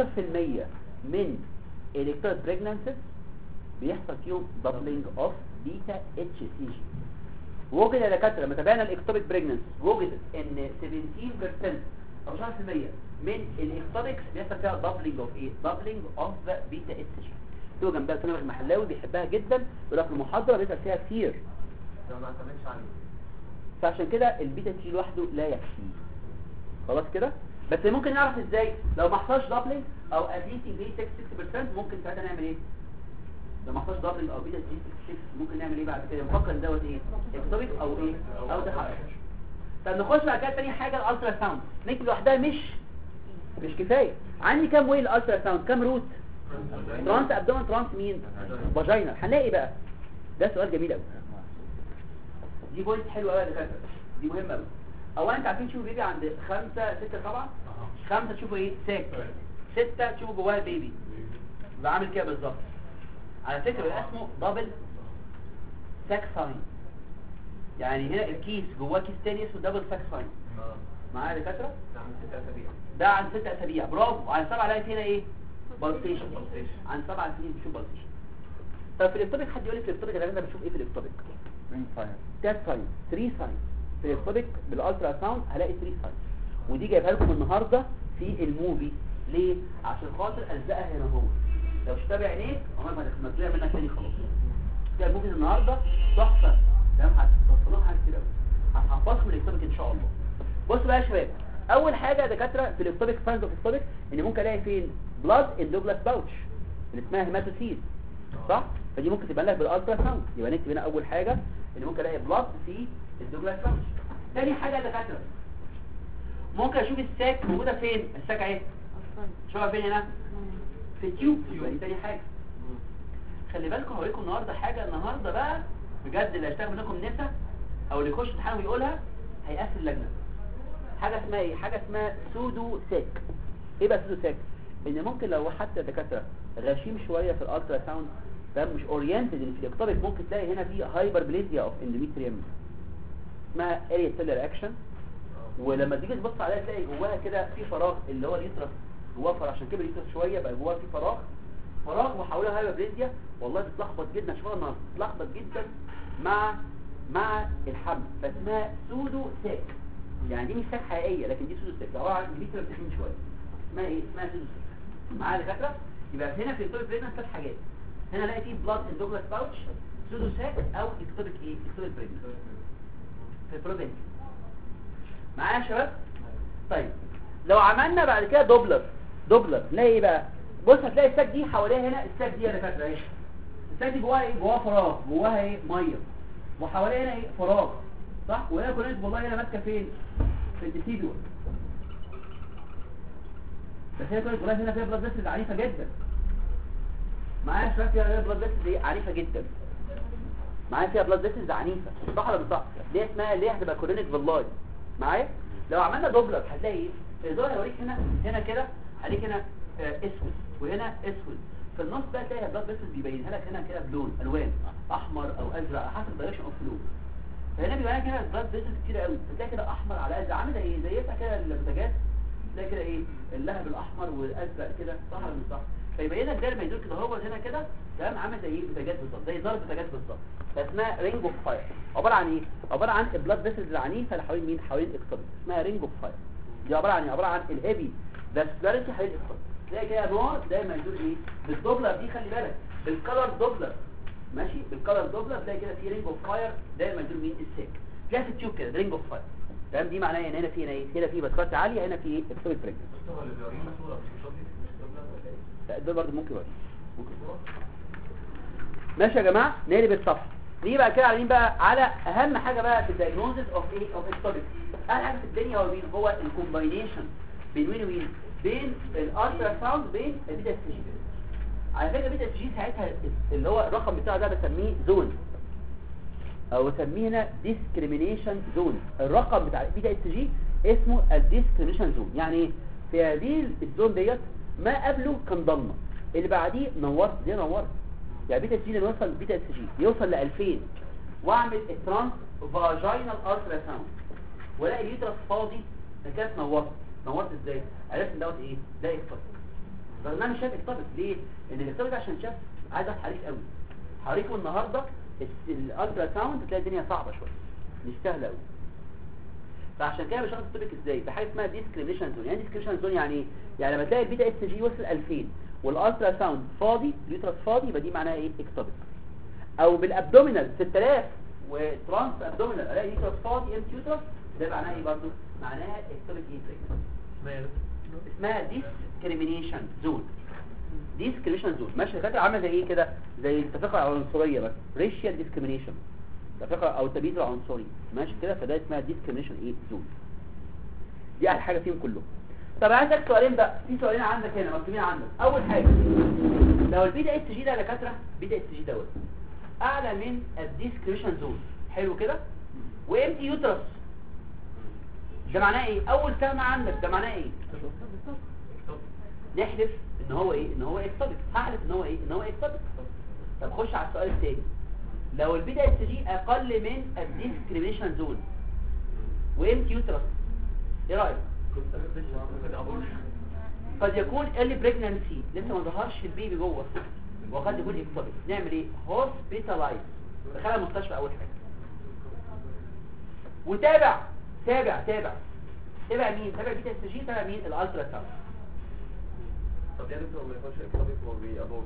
من الكترود بريجنانسز بيحصل فيهم دبلنج اوف بيتا اتش سي جي وجد يا دكاتره لما تابعنا الاكتوبيك بريجننس وجدت ان 17% او 10% من الاكتوبيكس بيحصل فيها دبلنج اوف ايه دبلنج اوف بيتا اتش جي تو جنبها سنه المحلاوي بيحبها جدا يقول لك المحاضره بيسال فيها كتير لو ما اعتمدش عليه فعشان كده البيتا اتش جي لوحده لا يكفي خلاص كده بس ممكن نعرف ازاي لو ما حصلش دبلنج او اتليست بي 6% ممكن ساعتها نعمل ايه لو ما حصلش دبلنج او بيتا جي 6 ممكن نعمل ايه بعد كده نفكر ان دوت ايه اكتوبيك او ايه او ده حاجه طب نخش بعد كده تاني حاجه الالترا ساوند نيجي لوحدها مش مش كفايه عندي كام ويل الالترا ساوند كام روت ترانس ابدومن ترانس مين فاجينا هنلاقي بقى ده سؤال جميل قوي دي بوينت حلوه قوي يا دكاتره دي مهمه قوي اولا انتوا عارفين تشوفوا بيبي عند خمسة ستة طبعا خمسة تشوفوا ايه ساك ستة تشوفوا جواها بيبي يبقى عامل كده بالظبط على فكرة بيبقى اسمه دبل ساك ساين يعني هنا الكيس جواه كيس تاني اسمه دبل ساك ساين اه معايا يا دكاتره ده عند ست اسابيع ده عن ست اسابيع برافو عن سبعة لقيت هنا ايه بالسيشن Pulsation. عن سبعة سنين بشوف بالسيشن طب في الاكتوبيك حد يقول لي في الاكتوبيك غالبا بشوف ايه في الاكتوبيك تلات ساين 3 ساين في الاكتوبيك بالالترا ساوند هلاقي 3 ساين ودي جايبها لكم النهارده في الموفي ليه عشان خاطر الزقها هنا هو لو مش تابع عينيك عمرك ما ما تطلع منك تاني خلاص ده الموفي النهارده تحفه تمام هتوصلوها حاجه كتير قوي هتحفظكم الاكتوبيك ان شاء الله بصوا بقى يا شباب اول حاجه يا دكاتره في الاكتوبيك ساينز اوف الاكتوبيك ان ممكن الاقي فين بلاد ان دوجلاس باوتش اللي اسمها هيماتوسيل صح فدي ممكن تبان لك بالالترا ساوند يبقى نكتب هنا اول حاجه ان ممكن الاقي بلاد في الدوجلاس باوتش تاني حاجه يا دكاتره ممكن اشوف الساك موجوده فين الساك اهي شوفها فين هنا في التيوب يبقى دي تاني حاجه خلي بالكم هوريكم النهارده حاجه النهارده بقى بجد اللي هيشتغل منكم نسا او اللي يخش امتحان ويقولها هيقفل اللجنه حاجه اسمها ايه حاجه اسمها سودو ساك ايه بقى سودو ساك ان ممكن لو حتى دكاتره غشيم شويه في الالترا ساوند فاهم مش اورينتد ان في الاكتوبيك ممكن تلاقي هنا في هايبربليزيا اوف اندوميتريوم اسمها اريا سيلر اكشن ولما تيجي تبص عليها تلاقي جواها كده في فراغ اللي هو اليوترس جواه فراغ عشان كبر اليوترس شويه بقى جواه في فراغ فراغ وحواليها هايبربليزيا والله بتلخبط جدا شويه النهارده بتلخبط جدا مع مع الحمل فاسمها سودو ساك يعني دي مش ساك حقيقيه لكن دي سودو ساك عباره عن ليتر تخين شويه اسمها ايه اسمها سودو ساك معايا دكاتره يبقى هنا في الكتوبيك بريجنس ثلاث حاجات هنا الاقي فيه بلاد اندوجلاس باوتش سودو ساك او اكتوبيك ايه اكتوبيك بريجنس في البروبين معايا يا شباب طيب لو عملنا بعد كده دوبلر دوبلر نلاقي ايه بقى بص هتلاقي الساك دي حواليها هنا الساك دي يا دكاتره اهي الساك دي جواها ايه جواها فراغ جواها ايه ميه وحواليها هنا ايه فراغ صح وهنا كورنيت والله هنا ماسكه فين في الديسيدور بس هي كورنيت والله هنا فيها بلاد فيسلز عنيفه جدا معايا شويه فيها بلاد فيسلز ايه عنيفه جدا معايا فيها بلاد فيسلز عنيفه صح ولا مش صح دي اسمها اللي هي هتبقى كورنيت فيلاي معايا لو عملنا دوبلر هتلاقي ايه الظاهر هوريك هنا هنا كده هوريك هنا آه، اسود وهنا اسود في النص بقى تلاقي البلاد فيسلز بيبينها لك هنا كده بلون الوان احمر او ازرق على حسب دايركشن اوف فلو فهنا بيبقى كده البلاد فيسل كتير قوي بتلاقي كده احمر على ازرق عامل ايه زي يفتح كده البوتاجاز تلاقي كده ايه اللهب الاحمر والازرق كده صح ولا مش صح فيبين لك ده لما يدور كده هو هنا كده تمام عامل زي ايه بوتاجاز بالظبط زي نار بوتاجاز بالظبط فاسمها رينج اوف فاير عباره عن ايه عباره عن البلاد فيسلز العنيفه اللي حوالين مين حوالين الاكتوبر اسمها رينج اوف فاير دي عباره عن ايه عباره عن الهيفي فاسكولاريتي حوالين الاكتوبر تلاقي كده نار دايما يدور ايه بالدوبلر دي خلي بالك بالكلر دوبلر ماشي بالكلر دوبلر تلاقي كده في رينج اوف فاير دايما يدور مين السيك تلاقي في التيوب كده رينج اوف فاير تمام دي معناها ان هنا في هنا ايه هنا في بسكوت عاليه هنا في ايه اكتوبر بريك هو اللي بيورينا صورة مش شرط مش دبلة ولا ايه؟ لا ده برضه ممكن يوري ممكن ماشي يا جماعه نقلب الصفحه نيجي بقى كده على مين بقى على اهم حاجه بقى في الدايجنوزس اوف ايه اوف اكتوبر اهم حاجه في الدنيا هو مين هو الكومباينيشن بين مين ومين بين الالترا ساوند بين البيتا اس جي على فكره البيتا اس جي ساعتها اللي هو الرقم بتاعه ده بسميه زون او بسميه هنا ديسكريميشن زون الرقم بتاع البيتا اس جي اسمه الديسكريميشن زون يعني ايه في هذه الزون ديت ما قبله كان ضلمه اللي بعديه نورت دي نورت يعني بيتا اس جي لما يوصل بيتا اس جي يوصل ل 2000 واعمل الترانس فاجينال الترا ساوند والاقي اليوترس فاضي ده كانت نورت نورت ازاي عرفت ان دوت ايه ده اكتوبر رغم ان انا مش شايف اكتوبر ليه ان الاكتوبر ده عشان شاف عايز افتح حريق قوي حريقه النهارده الالترا ساوند تلاقي الدنيا صعبه شويه مش سهله قوي فعشان كده بشخص التوبيك ازاي بحاجه اسمها ديسكريميشن زون يعني ديسكريميشن زون يعني ايه يعني لما تلاقي البيتا اس جي وصل 2000 والالترا ساوند فاضي اليوترس فاضي يبقى دي معناها ايه اكتوبيك او بالابدومينال 6000 وترانس ابدومينال الاقي اليوترس فاضي امتي يوترس ده معناها ايه برضه معناها اكتوبيك ايه اسمها ديسكريميشن زون ديسكريميشن زون ماشي فاكر عامله زي ايه كده زي التفرقه العنصريه بس ريشيال ديسكريميشن التفرقه او التمييز العنصري ماشي كده فده اسمها ديسكريميشن ايه زون دي احلى حاجه فيهم كلهم طب عايزك سؤالين بقى في سؤالين عندك هنا مكتوبين عندك اول حاجه لو البيتا اس جي ده يا دكاتره بيتا اس جي دوت اعلى من الديسكريميشن زون حلو كده وامتي يوترس ده معناه ايه اول سهم عندك ده معناه ايه نحلف ان هو ايه ان هو اكتوبيك هحلف ان هو ايه ان هو اكتوبيك طب خش على السؤال الثاني لو البيتا اس جي اقل من الديسكريميشن زون وامتي يوترس ايه رايك قد يكون ال بريجنانسي لسه ما ظهرش البيبي جوه وقد يكون اكتوبيك نعمل ايه هوسبيتالايز دخلها المستشفى اول حاجه وتابع تابع تابع تابع مين تابع بيتا اس جي تابع مين الالترا ساوند طب يعني انت ما ينفعش اكتوبيك هو بيأبور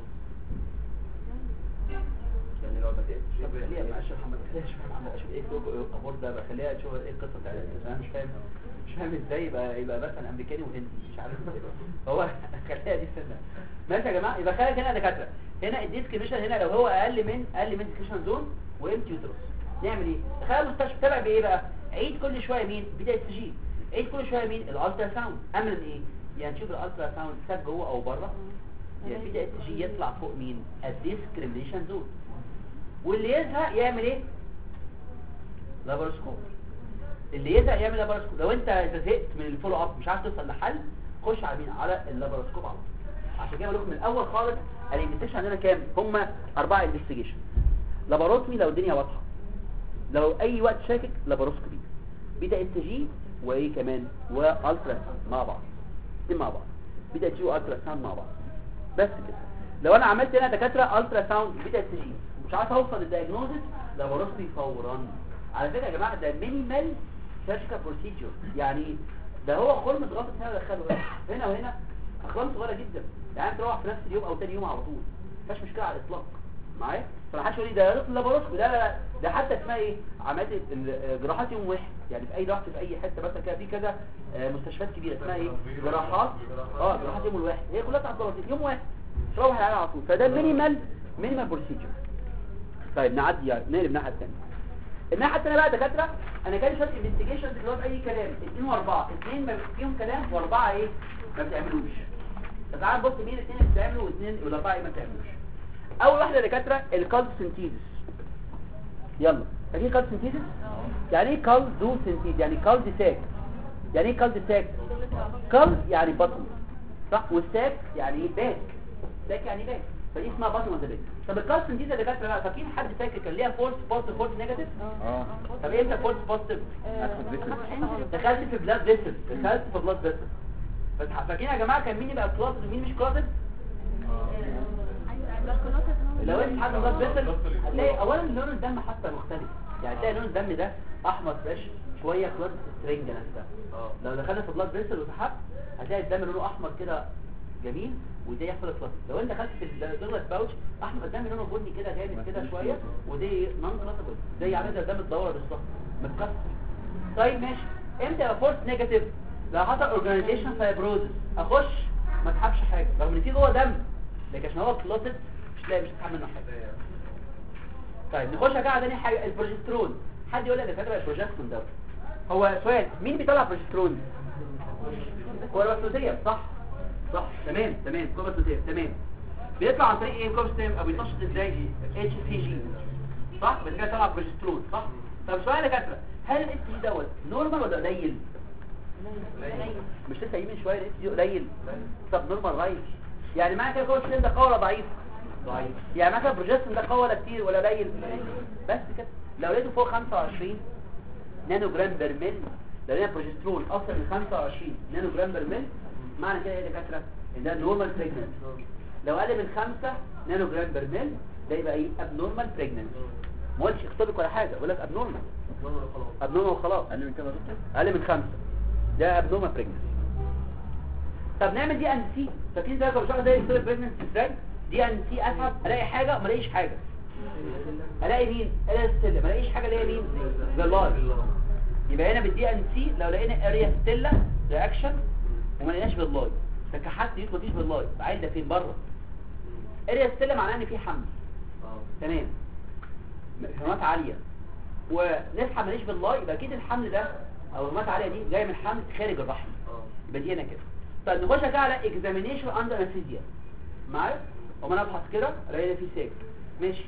يعني لو بدأت طب خليها معلش يا محمد خليها شوف يا محمد اشوف ايه الابور ده بقى خليها تشوف ايه القصه بتاعتها انا مش فاهم مش فاهم ازاي يبقى يبقى مثلا امريكاني وهندي مش عارف ازاي هو خليها دي سنه ماشي يا جماعه يبقى خليها هنا دكاتره هنا الديسكريبشن هنا لو هو اقل من اقل من ديسكريبشن زون وامتي يوترس نعمل ايه خليها المستشفى تابع بايه بقى عيد كل شويه مين بيتا اس جي عيد كل شويه مين الالترا ساوند امن ايه يعني نشوف الالترا ساوند ساب جوه او بره يعني بيتا اس جي يطلع فوق مين الديسكريميشن زون واللي يزهق يعمل ايه لابروسكوب اللي يزهق يعمل لابروسكوب لو انت زهقت من الفولو اب مش عارف توصل لحل خش على مين على اللابروسكوب على طول عشان كده بقول لكم من الاول خالص الانفستيشن عندنا كام هم اربعه انفستيجيشن لابروسكوبي لو الدنيا واضحه لو اي وقت شاكك لابروسكوبي بيتا اس جي وايه كمان والترا مع بعض الاثنين مع بعض بيتا اس جي والترا ساوند مع بعض بس كده لو انا عملت هنا دكاتره الترا ساوند بيتا اس جي مش عارف اوصل للدايجنوزس لابروسكوبي فورا على فكره يا جماعه ده مينيمال سيرجيكال بروسيجر يعني ده هو خرم ضغط هنا دخله هنا هنا وهنا اخوان صغيره جدا يعني تروح في نفس اليوم او تاني يوم على طول مفيش مشكله على الاطلاق معايا فما حدش يقول لي ده لابروسكوبي لا لا لا ده حتى اسمها ايه عمليات الجراحات يوم واحد يعني في اي رحت في اي حته مثلا كده في كذا آه، مستشفيات كبيره اسمها ايه جراحات اه جراحات يوم الواحد هي كلها بتاعت بلاطين يوم واحد تروح العيال على طول فده مينيمال مينيمال بروسيجر طيب نعدي يعني نقلب الناحيه الثانيه الناحيه الثانيه بقى دكاتره انا جالي شويه انفستيجيشنز اللي هو باي كلام اثنين واربعه اثنين ما فيهم كلام واربعه ايه ما بتعملوش فتعال بص مين الاثنين اللي بتعملوا واثنين والاربعه ايه ما بتعملوش اول واحده يا دكاتره الكالسنتيزس يلا يعني ايه كالسنتيزس يعني ايه كالدوسنتيز يعني كالديساك يعني ايه كالديساك كال يعني بطن صح والساك يعني ايه باك ساك يعني باك فدي اسمها باتن اوف ذا بيت طب الكالسيوم دي زي دكاتره بقى فاكرين حد فاكر كان ليها فورس بوزيتيف فورس نيجاتيف اه طب امتى فورس بوزيتيف ادخل فيسل دخلت في بلاد فيسل دخلت في بلاد فيسل بس فاكرين يا جماعه كان مين يبقى كلوتد ومين مش كلوتد لو انت حد بلاد فيسل هتلاقي اولا لون الدم حتى مختلف يعني هتلاقي لون الدم ده احمر فريش شويه كلوتد سترينج نفسها اه لو دخلنا في بلاد فيسل وسحبت هتلاقي الدم لونه احمر كده جميل وده يحصل كلاس لو انت خدت في الدغلس باوتش احمر الدم لونه بني كده جامد كده شويه ودي نون كلاسبل زي عامل زي الدم الدوره بالظبط متكسر طيب ماشي امتى يبقى فورس نيجاتيف لو حصل اورجانيزيشن فايبروزس اخش ما اسحبش حاجه رغم ان في جوه دم لكن عشان هو كلوتد مش لاقي مش هسحب منه حاجه طيب نخش بقى على تاني حاجه البروجسترون حد يقول لي ده كاتب البروجسترون ده هو سؤال مين بيطلع بروجسترون هو الوسوسيه صح صح تمام تمام كوبرتوتيف تمام بيطلع عن طريق ايه كوبرتوتيف او بيتنشط ازاي اتش سي جي صح بس كده طلع بروجسترون صح طب سؤال يا دكاتره هل الاتش جي دوت نورمال ولا قليل مش لسه قايلين من شويه الاتش جي قليل طب نورمال رايت يعني معنى كده كوبرتوتيف ده قوي ولا ضعيف ضعيف يعني مثلا بروجسترون ده قوي ولا كتير ولا قليل بس كده لو لقيته فوق 25 نانو جرام بر مل لو لقينا بروجسترون اكتر من 25 نانو جرام بر مل معنى كده ايه يا دكاتره ان ده نورمال بريجننت لو اقل من 5 نانو جرام بر مل ده يبقى ايه ابنورمال بريجننت ما قلتش اختبك ولا حاجه بقول لك ابنورمال خلاص ابنورمال وخلاص اقل من كده يا دكتور اقل من 5 ده ابنورمال بريجننت طب نعمل دي ان سي فاكرين زي ما مش زي الستوري بريجننت ازاي دي ان سي اسحب الاقي حاجه ما الاقيش حاجه الاقي مين الاقي ستيلا ما الاقيش حاجه الاقي مين بالله يبقى هنا بالدي ان سي لو لقينا اريا ستيلا رياكشن وما لقيناش باللاي فكحت يوت مفيش باللاي عيل ده فين بره اريا ستيلا معناه ان في حمل تمام هرمونات عاليه ونسحب ماليش باللاي يبقى اكيد الحمل ده او الهرمونات العاليه دي جايه من حمل خارج الرحم يبقى دي هنا كده طيب نخش كده على اكزامينيشن اندر انستيزيا معايا وما انا ابحث كده الاقي في ساك ماشي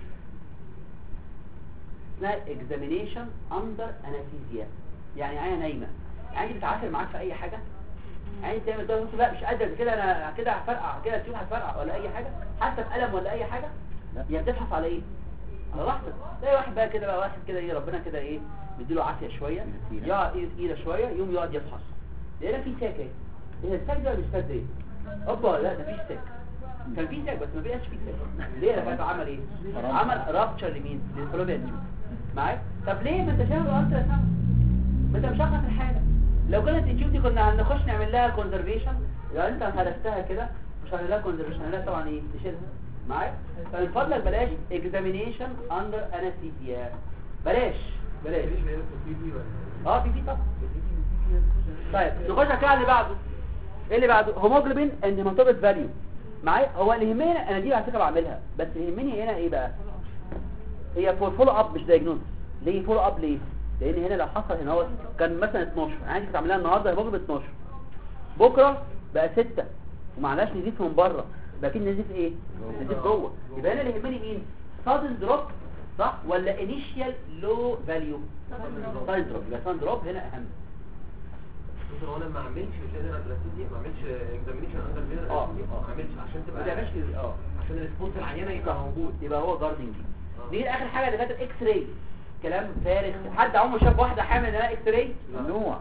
اسمها اكزامينيشن اندر انستيزيا يعني عينه نايمه عيني بتعافر معاك في اي حاجه عيني تعمل ده ممكن لا مش قادر كده انا كده هفرقع كده تشوف هتفرقع ولا اي حاجه حتى بألم ولا اي حاجه لا. يعني بتبحث على ايه على راحتك تلاقي واحد بقى كده بقى واحد كده ايه ربنا كده ايه مديله عافيه شويه يسير. يقعد ايده ايده شويه يوم يقعد يفحص لقينا في ساك ايه ايه الساك ده ولا مش ساك ده ايه اوبا لا ده فيش ساك كان في ساك بس ما بقاش في ساك ليه ده كان عمل ايه حرام. عمل رابتشر لمين للفلوبيان تيوب معايا طب ليه ما انت شايف الالترا ساوند ما انت مشخص الحاله لو كانت التيوب دي كنا هنخش نعمل لها كونزرفيشن لو انت هرستها كده مش هنعمل لها كونزرفيشن هنعمل لها طبعا ايه تشيلها معايا فمن فضلك بلاش اكزامينيشن اندر انستيزيا بلاش بلاش اه في في طبعا طيب نخش على كده اللي بعده ايه اللي بعده هيموجلوبين اند هيماتوبيك فاليو معايا هو اللي يهمني انا دي على فكره بعملها بس اللي يهمني هنا ايه بقى هي فور فولو اب مش دايجنوز ليه فولو اب ليه لان هنا لو حصل هنا هو كان مثلا 12 انا عايز تعملها النهارده هيموجلوبين 12 بكره بقى 6 ومعناش نزيف من بره يبقى اكيد نزيف ايه نزيف جوه يبقى انا اللي يهمني مين سادن دروب صح ولا انيشيال لو فاليو سادن دروب يبقى سادن دروب هنا اهم بص هو انا ما اعملش جنرال انستيزيا ما اعملش اكزامينيشن اندر جنرال اه، انستيزيا اه. ما اعملش عشان ما تبقى تعملش كده، اه عشان الريسبونس العينه يبقى موجود يبقى هو جاردنج دي اه. دي اخر حاجه اللي كانت اكس راي كلام فارغ حد عمره شاف واحده حامل انها اكس راي ممنوع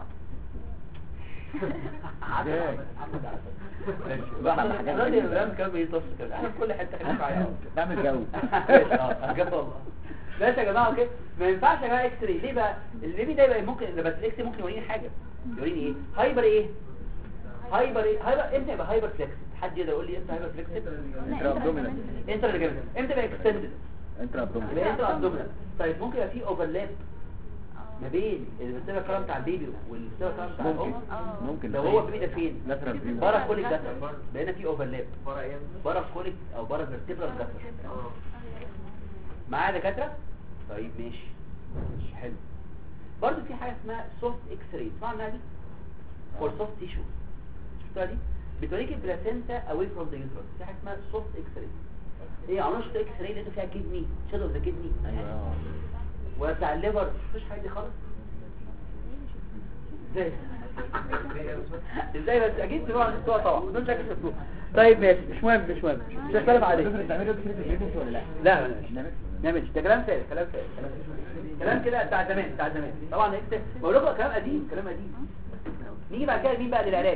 ازاي بعمل حاجات البرنامج كان بيتصل كده احنا في كل حته خلينا معايا نعمل جو ماشي، اه بجد والله بس يا جماعه اوكي ما ينفعش يا جماعه اكس راي ليه بقى البيبي ده يبقى ممكن بس الاكس ممكن يوريني حاجه يوريني ايه هايبر ايه هايبر ايه هايبر امتى يبقى هايبر فليكس حد يقدر يقول لي امتى هايبر فليكس انترا ابدومينال انتر ريجامنت امتى يبقى اكستندد انترا ابدومينال يبقى انتر ابدومينال طيب ممكن يبقى في اوفرلاب ما بين السيرة كلام بتاع البيبي والسيرة كلام بتاع ممكن الام ممكن لو هو البيبي ده فين لاترال فيو بره كوليك جاتر بقينا في اوفرلاب بره ايه بره كوليك او بره فيرتبرال جاتر اه معايا دكاتره طيب ماشي ماشي حلو برضه في حاجه اسمها سوفت اكس راي اسمها عنها دي فور سوفت تيشو شفتها دي بتوريك البلاسينتا اواي فروم ذا يوترس في حاجه اسمها سوفت اكس راي ايه عمرنا شفت اكس راي لقيته فيها كدني شادو ذا كدني ايوه ولا بتاع الليفر مفيش حاجه دي خالص ازاي ازاي بس اكيد سمعوا عن الصوره طبعا دول شكل شفتوه طيب ماشي مش مهم مش مهم مش هختلف عليك بتعملوا كده في ولا لا؟ لا لا ماشي نعمل نعمل ده كلام فارغ كلام فارغ كلام كده بتاع زمان بتاع زمان طبعا انت بقول لكم كلام قديم كلام قديم نيجي بعد كده مين بقى للعلاج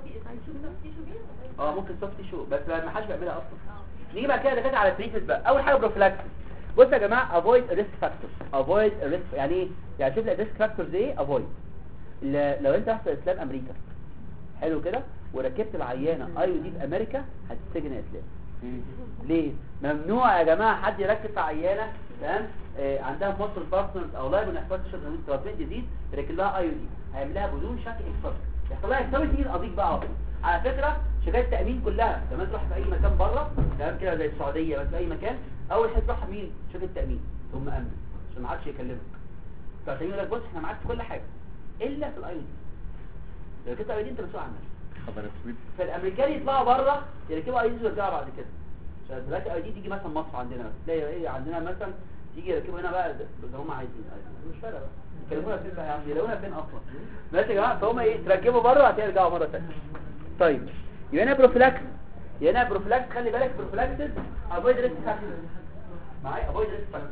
اه ممكن سوفت شو بس ما حدش بيعملها اصلا نيجي بعد كده دكاتره على التريتمنت بقى اول حاجه بروفلاكسس بصوا يا جماعه افويد ريسك فاكتورز افويد ريسك يعني ايه يعني شوف الريسك فاكتورز ايه افويد لو انت رحت اسلام امريكا حلو كده وركبت العيانه اي دي في امريكا هتتسجن يا اسلام ليه ممنوع يا جماعه حد يركب في عيانه تمام آه عندها مصر بارتنرز او لايف انفكشن ترانسميت ديزيز يركب لها اي دي هيعملها بدون شك اكسبرت يحصل لها اكسبرت دي القضيك بقى على طول. على فكره شركات التامين كلها لما تروح في اي مكان بره تمام كده زي السعوديه بس في اي مكان اول حاجه تروح مين شركه التامين ثم امن عشان ما حدش يكلمك فعشان يقول لك بص احنا معاك في كل حاجه الا في الاي دي لو ركبت اي دي انت مسؤول عنها خبر اسود فالامريكان يطلعوا بره يركبوا اي دي ويرجعوا بعد كده عشان دلوقتي اي دي تيجي مثلا مصر عندنا مثلا تلاقي ايه عندنا مثلا تيجي يركبوا هنا بقى اللي هم عايزين مش فارقه بقى يكلمونا فين بقى يا عم يلاقونا فين اصلا ماشي يا جماعه فهم ايه تركبوا بره وبعدين يرجعوا مره ثانيه طيب يبقى هنا بروفلاكس يبقى هنا بروفلاكس خلي بالك بروفلاكس افويد ريسك فاكتور معايا افويد ريسك فاكتور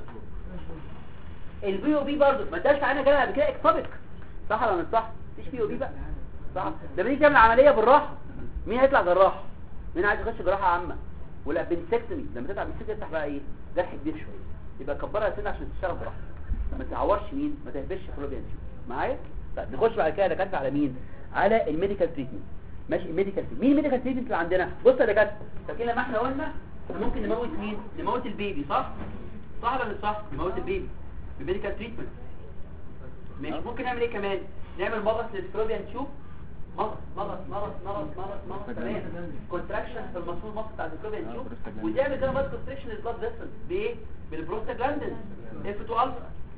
البي او بي برضه ما اداش عنا كده قبل كده اكتوبك صح ولا مش صح مفيش بي او بي بقى صح ده بنيجي تعمل عمليه بالراحه مين هيطلع جراح مين عايز يخش جراحه عامه ولا بنسكتمي لما تطلع بنسكتمي تفتح بقى ايه جرح كبير شويه يبقى كبرها سنه عشان تشتغل براحه ما تعورش مين ما تهبش فلوبيان معايا طيب نخش بعد كده دكاتره على مين على الميديكال تريتمنت ماشي الميديكال مين الميديكال تريتمنت اللي عندنا بص يا دكاتره فاكرين لما احنا قلنا إحنا ممكن نموت مين نموت البيبي صح صح ولا مش صح نموت البيبي بميديكال تريتمنت ماشي ممكن نعمل ايه كمان نعمل مغص للفلوبيان تيوب مغص مغص مغص مغص مغص مغص تمام كونتراكشن في المسؤول مغص بتاع الفلوبيان تيوب وتعمل كده مغص كونتراكشن للبلاد فيسل بايه بالبروستاجلاندين اف 2 الفا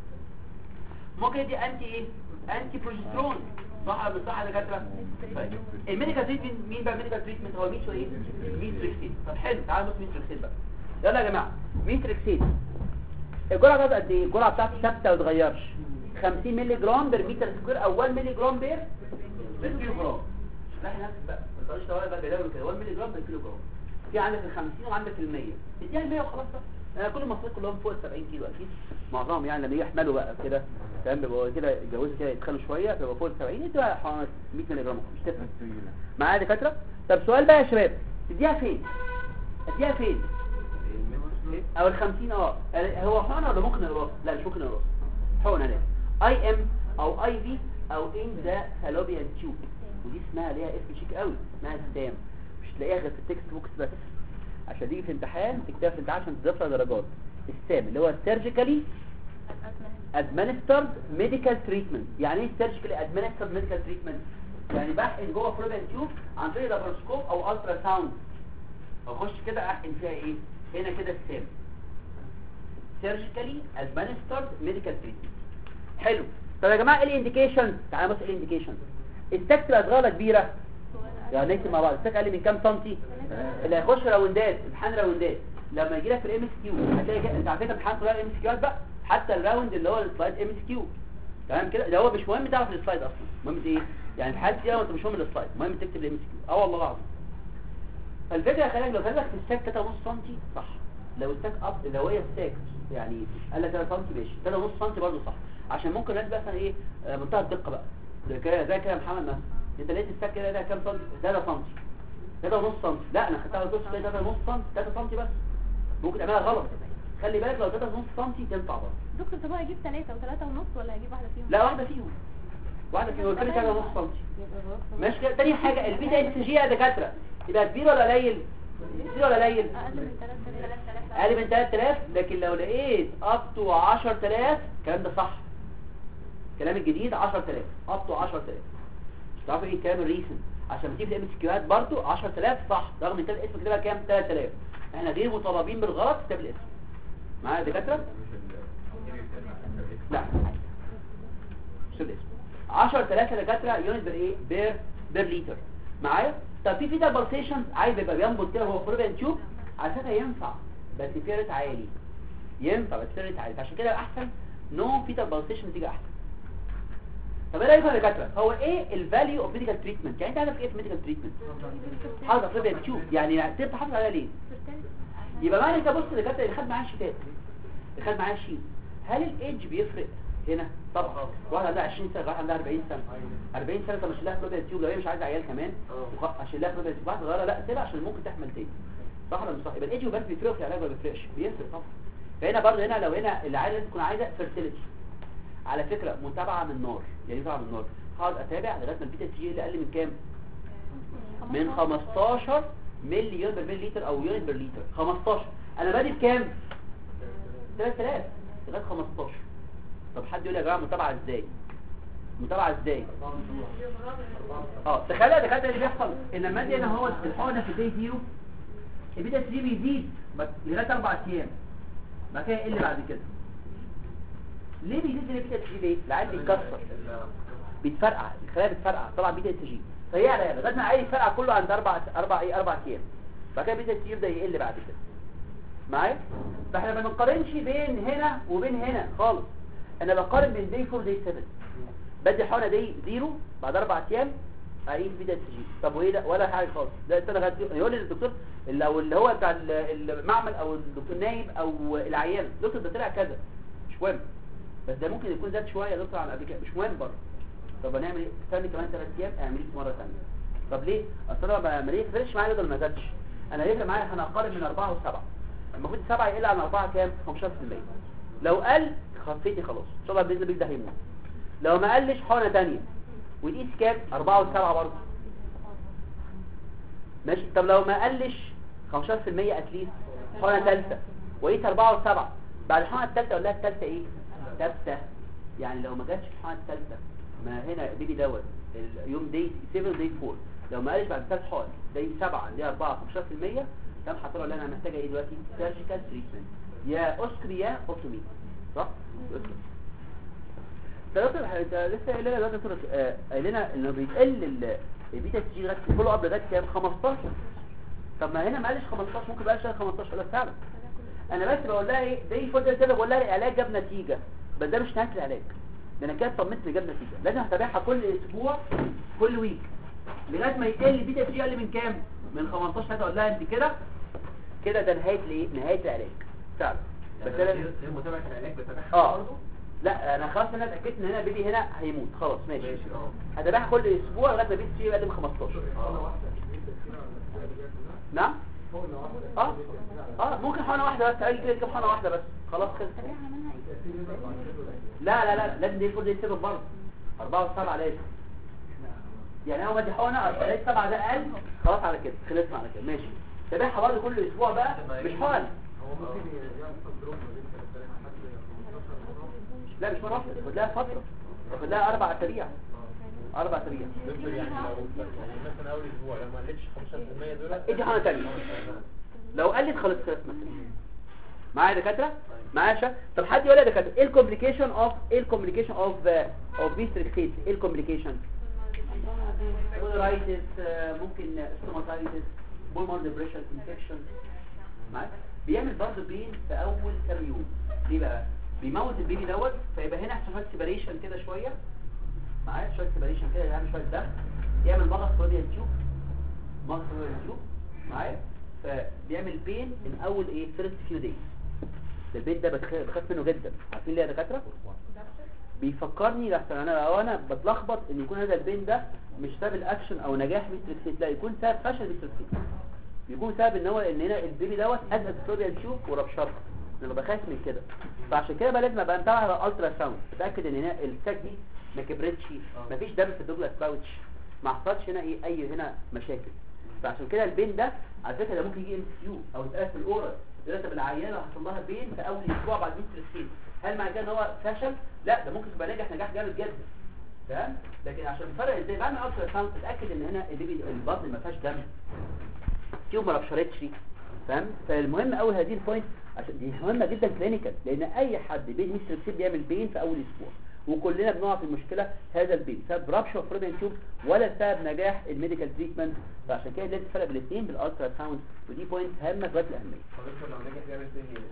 ممكن دي انتي ايه انتي بروجسترون صح ولا مش صح يا دكاتره طيب. الميديكال تريتمنت مين بقى الميديكال تريتمنت هو ميترو ايه ميتريكسيد طب حلو تعالوا نبص ميتريكسيد بقى يلا يا جماعه ميتريكسيد الجرعه بتاعته قد ايه الجرعه بتاعته ثابته ما بتتغيرش 50 مللي جرام بر متر سكوير او 1 مللي جرام بير بر كيلو جرام لا نفسك بقى ما تقولش ده بقى جدول كده 1 مللي جرام بر كيلو جرام في عندك ال 50 وعندك ال 100 اديها ال 100 وخلاص بقى انا كل المصريين كلهم فوق ال 70 كيلو اكيد معظمهم يعني لما يحملوا بقى كده تمام بيبقوا كده يتجوزوا كده يتخنوا شويه بيبقوا فوق ال 70 ادي بقى حوالي 100 مللي جرام مش تفرق معايا يا دكاتره طب سؤال بقى يا شباب تديها فين اديها فين او ال 50 اه هو حقنه ولا ممكن الراس لا مش ممكن الراس حقنه لا اي ام او اي في او ان ذا فالوبيان تيوب ودي اسمها ليها اسم شيك قوي اسمها السام مش تلاقيها غير في التكست بوكس بس عشان تيجي في امتحان تكتبها في الامتحان عشان تضيف لها درجات السام اللي هو سيرجيكالي administered medical treatment يعني ايه surgically administered medical treatment يعني بحقن جوه فلوبيان تيوب عن طريق لابروسكوب او الترا ساوند اخش كده احقن فيها ايه هنا كده السام surgically administered medical treatment حلو طب يا جماعه ايه الانديكيشن تعالى بص ايه الانديكيشن السك تبقى صغيره ولا كبيره يعني نكتب مع بعض السك اقل من كام سنتي اللي هيخش راوندات امتحان راوندات لما يجي لك في الام اس كيو هتلاقي كده انت على فكره امتحان طلع الام اس كيوات بقى حتى الراوند اللي هو السلايد ام اس كيو تمام كده ده هو مش مهم تعرف السلايد اصلا مهم ايه يعني في حالتي انا انت مش مهم السلايد المهم تكتب الام اس كيو اه والله العظيم فالفكره خليك لو كان لك في الساك 3.5 سم صح لو الساك اب لو هي الساك يعني قال لك 3 سم ماشي 3.5 سم برضه صح عشان ممكن الناس مثلا ايه آه، منتهى الدقه بقى زي كده زي كده يا محمد مثلا انت لقيت الساك كده ده كام سم 3 سم 3 ونص سم لا انا خدتها بص 3 ونص سم 3 سم بس ممكن تعملها غلط خلي بالك لو 3 ونص سم تنفع برضه دكتور طب هو هيجيب ثلاثة وثلاثة ونص ولا هيجيب واحدة فيهم؟ لا واحده فيهم واحده فيهم قلت لي 3 ونص سم ماشي كده تاني حاجه البيتا اتش جي يا دكاتره يبقى كبير ولا قليل كبير ولا قليل أقل من 3000 اقل من 3000 لكن لو لقيت اب تو 10000 الكلام ده صح الكلام الجديد 10000 اب تو 10000 مش تعرفوا ايه الكلام الريسنت عشان بتيجي في الام اس كيوات برضه 10000 صح رغم ان كده الاسم كده كام 3000 احنا غير مطالبين بالغلط في كتاب الاسم معايا يا دكاتره لا مش الاسم 10000 يا دكاتره يونت بير ايه بير بير لتر معايا طب في فيتا بالسيشن عايز يبقى بينبض كده هو فلوبيان تيوب على فكره ينفع بس في ريت عالي ينفع بس في ريت عالي عشان كده احسن نو فيتا بالسيشن تيجي احسن طب ايه رايكم يا دكاتره هو ايه الفاليو اوف ميديكال تريتمنت يعني انت هدفك ايه في ميديكال تريتمنت حاضر طب تشوف يعني انت تحافظ عليها ليه يبقى معنى انت بص لدكاتره اللي خد معاه شيتات اللي خد معاه شيت هل الايدج بيفرق هنا طبعا واحد عندها 20 سنه واحد عندها 40 سنه 40 سنه طب اشيل لها فلوبيا تيوب لو هي مش عايزه عيال كمان وخ- اشيل لها فلوبيا تيوب واحده صغيره لا سيبها عشان ممكن تحمل تاني صح ولا مش صح يبقى الايدج وبس بيفرقوا في العلاج ولا بيفرقش بيفرق طبعا فهنا برضه هنا لو هنا اللي عايزه تكون عايزه فيرتيليتي على فكره متابعه من نار يعني إيه متابعه من نار هقعد اتابع لغايه ما البيتا تي اللي اقل من كام من 15 ملي يون بر ملي لتر او يون بر لتر 15 انا بادي بكام 3000 لغايه 15 طب حد يقول لي يا جماعه متابعه ازاي متابعه ازاي اه تخيل يا دكاتره اللي بيحصل ان لما ادي هنا هو الحقنه في دي زيرو البيتا 3 بيزيد بس لغايه اربع ايام بعد كده يقل بعد كده ليه بيزيد البيتا 3 ليه؟ العيال بيتكسر بيتفرقع الخلايا بتفرقع طبعا بيتا اس جي فيعلى يعني لغايه ما العيل يتفرقع كله عند اربع اربع ايه اربع ايام بعد كده بيتا اس جي يبدا يقل بعد كده معايا فاحنا ما بنقارنش بين هنا وبين هنا خالص انا بقارن بين دي 4 دي 7 بدي حقنه دي زيرو بعد اربع ايام اقيس بيتا اس جي طب وايه ده ولا حاجه خالص ده استنى غد يقول لي الدكتور اللي او اللي هو بتاع ال- المعمل او الدكتور نايب او العيان دكتور ده طلع كذا مش مهم بس ده ممكن يكون زاد شويه يا دكتور عن قبل كده مش مهم برضه طب هنعمل ايه استنى كمان ثلاث ايام اعمليه مره ثانيه طب ليه اصل انا ما ما يفرقش معايا ده ما زادش انا هيفرق معايا انا اقارن من 4 و7 المفروض 7 يقل عن 4 كام 15% لو قل خفيتي خلاص ان شاء الله باذن الله ده هيموت لو ما قلش حقنه ثانيه ودي كام 4 و7 برضه ماشي طب لو ما قلش 15% اتليست حقنه ثالثه وقيت 4 و7 بعد الحقنه الثالثه اقول لها الثالثه ايه ثابته يعني لو ما جاتش الحقنه الثالثه ما هنا بيجي دوت اليوم دي 7 دي 4 لو ما قالش بعد ثلاث حقن دي 7 دي 4 15% كم هتقول لها انا محتاجه ايه دلوقتي سيرجيكال تريتمنت يا اوسكري يا اوتومي صح أوسكري. ده دكتور انت لسه قايل لنا دلوقتي دكتور آه، قايل لنا انه بيتقل ال- البيتا تي لغايه كله قبل لغايه كام 15 طب ما هنا ما قالش 15 ممكن بقى 15 لا فعلا انا بس بقول لها ايه دي فوت كده بقول لها العلاج جاب نتيجه بس ده مش نهايه العلاج ده انا كده طمنت ان جاب نتيجه لازم هتابعها كل اسبوع كل ويك لغايه ما يقل البيتا تي اقل من كام من 15 هذا اقول لها انت كده كده ده نهايه الايه نهايه العلاج فعلا بس بس انا غير متابعه العلاج بتابعها اه برضه لا انا خلاص انا اتاكدت ان هنا بيبي هنا هيموت خلاص ماشي ماشي اه هتابعها كل اسبوع لغايه ما بيبي تي يقدم 15 نعم اه اه ممكن حقنه واحده بس اجي كده كام حقنه واحده بس خلاص كده لا لا لا لازم دي فول دي سبب برضه 4 و7 لازم يعني اول ما دي حقنه لقيت 7 ده اقل خلاص على كده خلصنا على كده ماشي تابعها برضه كل اسبوع بقى مش حقن لا مش مره واحده خد لها فتره خد لها اربع اسابيع اربع اسابيع دكتور يعني لو مثلا اول اسبوع لو ما قلتش 15% دول ادي حاجه ثانيه لو قلت خلص خلص مثلا معايا دكاتره معايا شا طب حد يقول لي يا دكاتره ايه الكومبليكيشن اوف ايه الكومبليكيشن اوف اوف بيستريكسيت ايه الكومبليكيشن بولرايتس ممكن ستوماتايتس بولمار ديبريشن انفكشن معايا بيعمل برضه بين في اول كام يوم ليه بقى بيموت البيبي دوت فيبقى هنا يحصل شويه سيبريشن كده شويه معايا شويه سيبريشن كده يعمل شويه دم يعمل مغص راديال تيوب مغص راديال تيوب معايا فبيعمل بين من اول ايه فيرست فيو دايز البيت ده بتخ- بخاف منه جدا عارفين ليه يا دكاتره بيفكرني لحسن انا او انا بتلخبط ان يكون هذا البين ده مش سبب الاكشن او نجاح ميستريكسيت لا يكون سبب فشل ميستريكسيت بيكون سبب ان هو ان هنا البيبي دوت ازقز فلوبيا تشوف وربشرها انا بخاف من كده فعشان كده بقى لازم ابقى متابع على الالترا ساوند اتاكد ان هنا الساك دي ما كبرتش مفيش دم في الدوجلاس باوتش ما حصلش هنا ايه اي هنا مشاكل فعشان كده البين ده على فكره ده ممكن يجي ام كيو او يتقاس في الاورال دلوقتي بالعيانه حصل لها بين في اول اسبوع بعد ميستريكسيت هل معنى كده ان هو فشل لا ده ممكن تبقى ناجح نجاح جامد جدا تمام لكن عشان نفرق ازاي بعمل الترا ساوند اتاكد ان هنا البيبي البطن ما فيهاش دم فيهم ما ربشرتش تمام فالمهم قوي هذه البوينت عشان دي مهمه جدا كلينيكال لان اي حد بين ميستريكسيت بيعمل بين في اول اسبوع وكلنا بنقع في المشكله هذا البين سبب رابشر فروبين تيوب ولا سبب نجاح الميديكال تريتمنت فعشان كده لازم تفرق بالاثنين بالالترا ساوند ودي بوينت هامه غايه الاهميه دكتور لو نجح يعمل تاني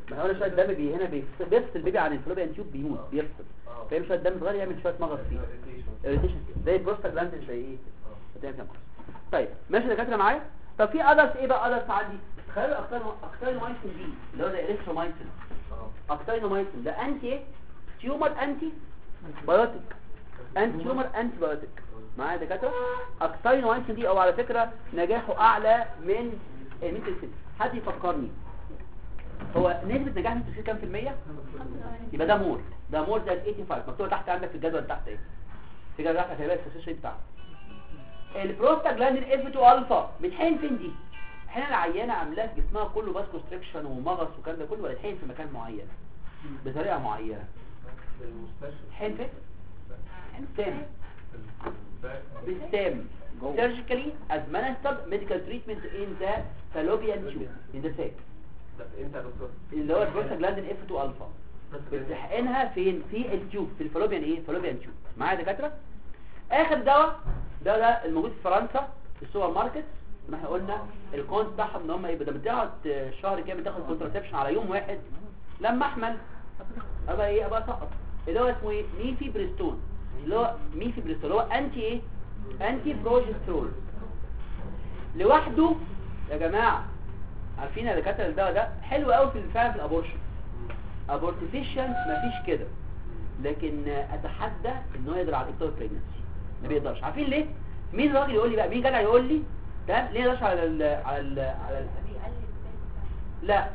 ما هو شويه دم بي هنا بيفصل بيفصل البيبي عن الفلوبيان تيوب بيموت بيفصل فاهم شويه دم صغير يعمل شويه مغص فيه irritation زي البروستاجلاندين زي ايه بتعمل كده طيب ماشي يا دكاتره معايا طب في ادرس ايه بقى ادرس عندي تخيلوا اكتر اكتر مايسين دي اللي هو ده الكترومايسين اكتاينومايسين ده انتي تيومر انتي بايوتيك انتي تيومر انتي بايوتيك معايا يا دكاتره اكتاينومايسين دي او على فكره نجاحه اعلى من الميتريكسين حد يفكرني هو نسبة نجاح الميتريكسين كام في المية؟ يبقى ده مور ده مور ده 85 مكتوب تحت عندك في الجدول تحت ايه في جدول تحت هتلاقي السيشن بتاعه البروستاجلاندين اف 2 الفا بتحين فين دي؟ احنا العيانه عاملاه في جسمها كله باس كونستريكشن ومغص والكلام ده كله ولا تحين في مكان معين بطريقه معينه تحين فين؟ ستام بالستام surgically administered medical treatment in the fallopian tube in the sac ده امتى يا دكتور؟ اللي هو البروستاجلاندين اف 2 الفا بتحقنها فين في التيوب في الفالوبيان ايه فالوبيان تيوب معايا يا دكاتره اخر دواء ده ده الموجود في فرنسا في السوبر ماركت ما احنا قلنا الكونت بتاعهم ان هم ايه بدل ما تقعد شهر كامل تاخد كونتراسبشن على يوم واحد لما احمل ابقى ايه ابقى سقط اللي هو اسمه ايه ميفي بريستون اللي هو ميفي بريستون اللي هو انتي ايه انتي بروجسترول لوحده يا جماعه عارفين يا دكاتره الدواء ده حلو قوي في الفعل في الابورشن ابورتيفيشن مفيش كده لكن اتحدى ان هو يقدر على الاكتوب بريجنسي ما بيقدرش عارفين ليه مين الراجل يقول لي بقى مين جدع يقول لي ده ليه يقدرش على ال على ال على ال لا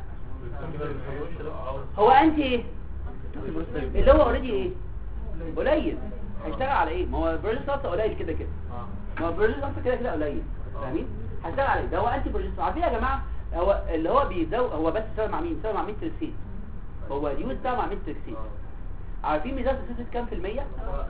هو انت ايه اللي هو اوريدي ايه قليل هيشتغل على ايه ما هو البروجسترون قليل كده كده ما هو البروجسترون كده كده قليل فاهمين هيشتغل عليه ده هو انتي بروجسترون عارفين يا جماعه هو اللي هو بيزود هو بس بيشتغل مع مين بيشتغل مع ميتريكسين هو اليوز بتاعه مع ميتريكسين عارفين ميزان السيسيس كام في المية؟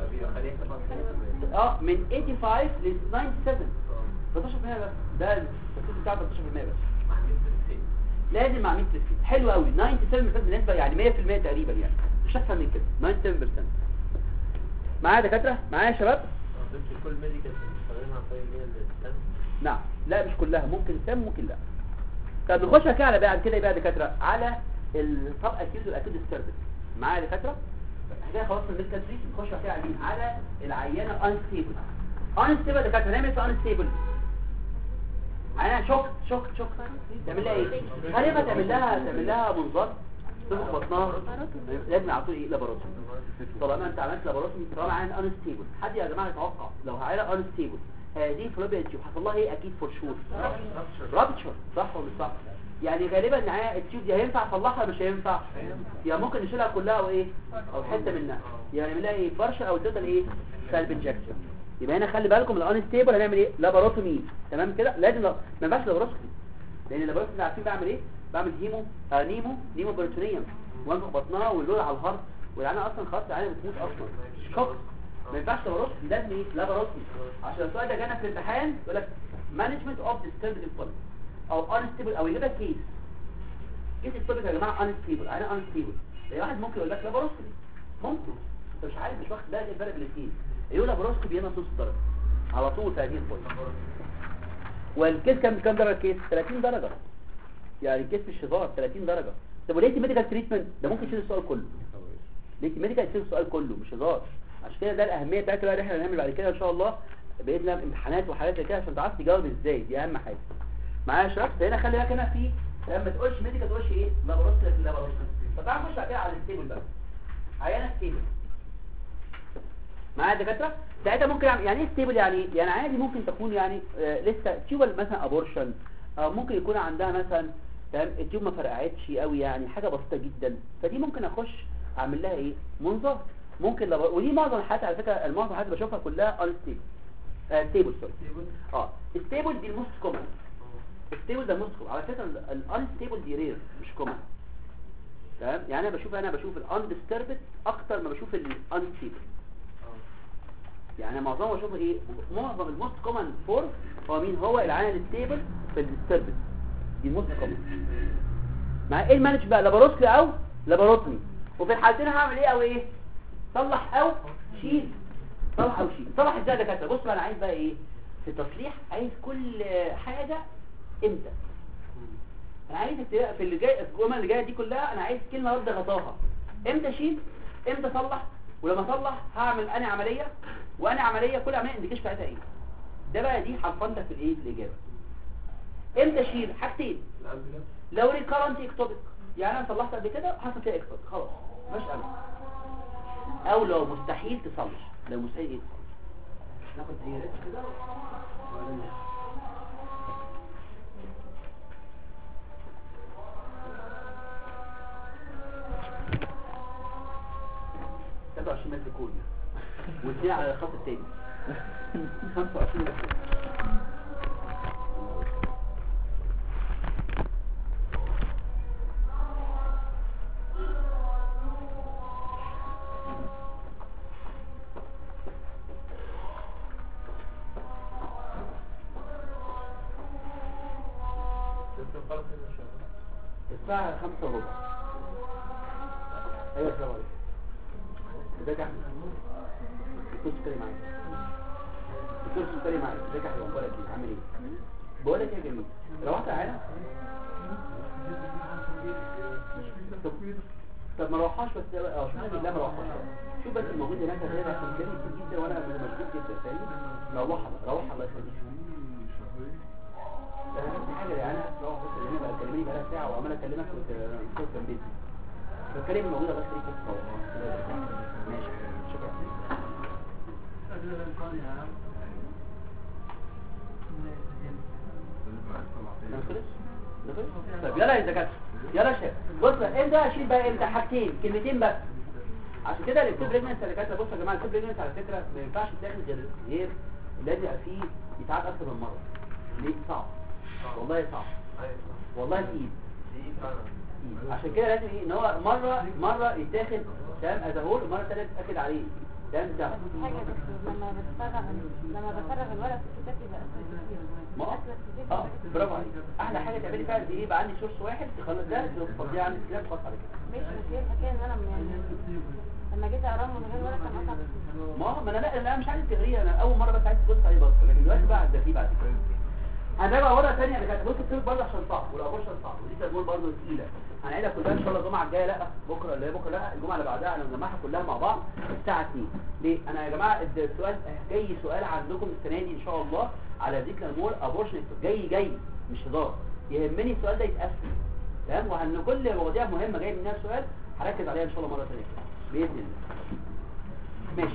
اه من 85 ل 97 13% بس ده السيسيس بتاعه 13% بس لازم مع ميتريكسين حلو قوي 97% بالنسبة يعني 100% تقريبا يعني مش اكتر من كده 97% معايا يا دكاتره معايا يا شباب كل ميديكال بنستخدمها عن طريق اللي هي الستام نعم لا مش كلها ممكن سم ممكن لا طب نخش كده على بعد كده يبقى يا دكاتره على الطب اكيد والاكيد ستيربت معايا يا دكاتره احنا خلاص الميديكال تريت نخش كده على مين على العيانه انستيبل انستيبل يا دكاتره نعمل في انستيبل عيانه شوك شوك شوك تعمل لها ايه غالبا تعمل لها تعمل لها منظار تفك بطنها لازم على طول ايه لاباروتومي طالما انت عملت لاباروتومي طالما عيان انستيبل حد يا جماعه يتوقع لو عيانه انستيبل هذه فلوبيا تيوب حصل لها ايه اكيد فور شور رابتشر صح ولا مش صح يعني غالبا معايا التيوب دي هينفع اصلحها ولا مش هينفع يعني ممكن نشيلها كلها وايه او حته منها يعني نعمل لها ايه فرشه او توتال ايه سالب انجكشن يبقى هنا خلي بالكم الانستيبل هنعمل ايه لاباروتومي تمام كده لازم ما ينفعش لاباروتومي لان اللاباروتومي عارفين بعمل ايه بعمل هيمو آه نيمو نيمو بروتونيوم وانفخ بطنها واللود على الهارت والعينه اصلا خلاص العينه بتموت اصلا شوك ما ينفعش لاباروتومي لازم ايه لاباروتومي عشان السؤال ده جانا في الامتحان يقول لك مانجمنت اوف ديستربد امبولس او انستيبل او يجيب لك كيس كيس الطبي يا جماعه انستيبل انا انستيبل يعني واحد ممكن يقول لك لاباروتومي ممكن انت مش عارف مش واخد بالك الفرق بين الاثنين يقول لاباروتومي هنا نص درجه على طول في هذه البوينت والكيس كام كام درجه الكيس 30 درجه يعني الكيس في الشظار 30 درجه طب وليه ميديكال تريتمنت ده ممكن يشيل السؤال كله ليه ميديكال يشيل السؤال كله مش هزار عشان كده ده الاهميه بتاعته بقى اللي احنا هنعمل بعد كده ان شاء الله باذن الله امتحانات وحاجات زي كده عشان تعرف تجاوب ازاي دي اهم حاجه معايا يا شباب فهنا خلي بالك هنا في لما تقولش ميديكال تقولش ايه لاباروسكوبي لاباروسكوبي فتعال نخش بعد كده على الستيبل بقى عيانه ستيبل معايا يا دكاتره ساعتها ممكن أعمل- يعني ايه ستيبل يعني إيه؟ يعني عادي ممكن تكون يعني آه لسه تيوبل مثلا ابورشن او ممكن يكون عندها مثلا تمام التيوب ما فرقعتش قوي يعني حاجه بسيطه جدا فدي ممكن اخش اعمل لها ايه منظر ممكن لو ودي معظم الحالات على فكره المعظم الحالات اللي بشوفها كلها انستيبل آه ستيبل سوري اه ستيبل دي الموست كومن ستيبل ده الموست كومن على فكره الانستيبل دي رير مش كومن تمام يعني انا بشوف انا بشوف الاندستربت اكتر ما بشوف الانستيبل يعني معظمه بشوف ايه معظم الموست كومن فور هو مين هو العيان الستيبل في الديستربت دي الموست كومن مع ايه المانج بقى لاباروسكي او لاباروتمي وفي الحالتين هعمل ايه او ايه صلح او شيل صلح او شيل صلح ازاي يا دكاتره بص بقى انا عايز بقى ايه في تصليح عايز كل حاجه امتى انا عايز اكتب- في اللي جاي الجمل اللي جايه دي كلها انا عايز كلمه رد غطاها امتى اشيل امتى اصلح ولما اصلح هعمل انا عمليه وانا عمليه كل عمليه انديكيشن بتاعتها ايه ده بقى دي حرفنتك في الايه في الاجابه امتى اشيل حاجتين الامبيلانس لو ريكارنت اكتوبك يعني انا صلحت قبل كده حصل فيها اكتوبك خلاص مش امل او لو مستحيل تصلح لو مستحيل ايه تصلح ناخد ايه ريتش كده وبعدين ناخد. تلاتة وعشرين متر كود واثنين على الخط التاني خمسة وعشرين متر كود. لسه خلاص كده ان شاء الله الساعة خمسة وربع أيوة السلام عليكم ازيك يا أحمد دكتور سكري معاك دكتور سكري معاك ازيك يا أحمد أخبارك إيه عامل إيه بقول لك إيه يا جميل روحت معانا طب طب ما روحهاش بس اه شوف نادي لا ما روحهاش شوف بس الموجود هناك هتلاقي عشان كده كتير جدا وانا مشغول جدا فاهمني روحها بقى روحها الله يخليك ده انا نفس حاجه يعني انا روح بس اللي بقى كلمني بقى ساعه وعمال اكلمك كنت كنت كان بيتي فالكلمه الموجوده بس خليك تتصور ماشي شكرا ده خلص ده خلص طيب يلا يا دكاتره يلا يا شباب بص امتى اشيل بقى امتى حاجتين كلمتين بس عشان كده اللي بتبقى بريجننس يا دكاتره بصوا يا جماعه الكتب بريجننس على فكره ما ينفعش تاخد غير غير لازم يبقى فيه يتعاد اكتر من مره ليه صعب والله صعب ايوه صح والله تقيل دي فعلا تقيل. عشان كده لازم ايه ان هو مره مره يتاخد تمام از هول ومره ثانيه تتاكد عليه تمام ده حاجة بس لما بتفرغ لما بفرغ الورق في الكتاب يبقى أسهل كتير ما اه أسهل كتير اه برافو عليك احلى حاجه تعملي فيها دي ايه يبقى عندي سورس واحد تخلص ده تفضيه عندي كلام خاص على كده مش بس هي الحكاية ان انا يعني لما جيت اقراه من غير ورق كان اصعب كتير ما هو- ما انا لا لا مش عايز تقريه انا اول مره بس عايز تبص عليه بس لكن دلوقتي بقى ده فيه بعد كده هنراجع مره ثانيه اللي كانت بص الطب برضه عشان صعب والابورشن صعب ودي تدور برضه تقيله هنعيدها كلها ان شاء الله الجمعه الجايه لا بكره اللي هي بكره لا الجمعه اللي بعدها انا مجمعها كلها مع بعض الساعه 2 ليه انا يا جماعه السؤال جاي سؤال عندكم السنه دي ان شاء الله على ذكر الامور ابورشن جاي جاي مش هزار يهمني السؤال ده يتقفل تمام وان كل مواضيع مهمه جاي منها سؤال هركز عليها ان شاء الله مره ثانيه باذن الله ماشي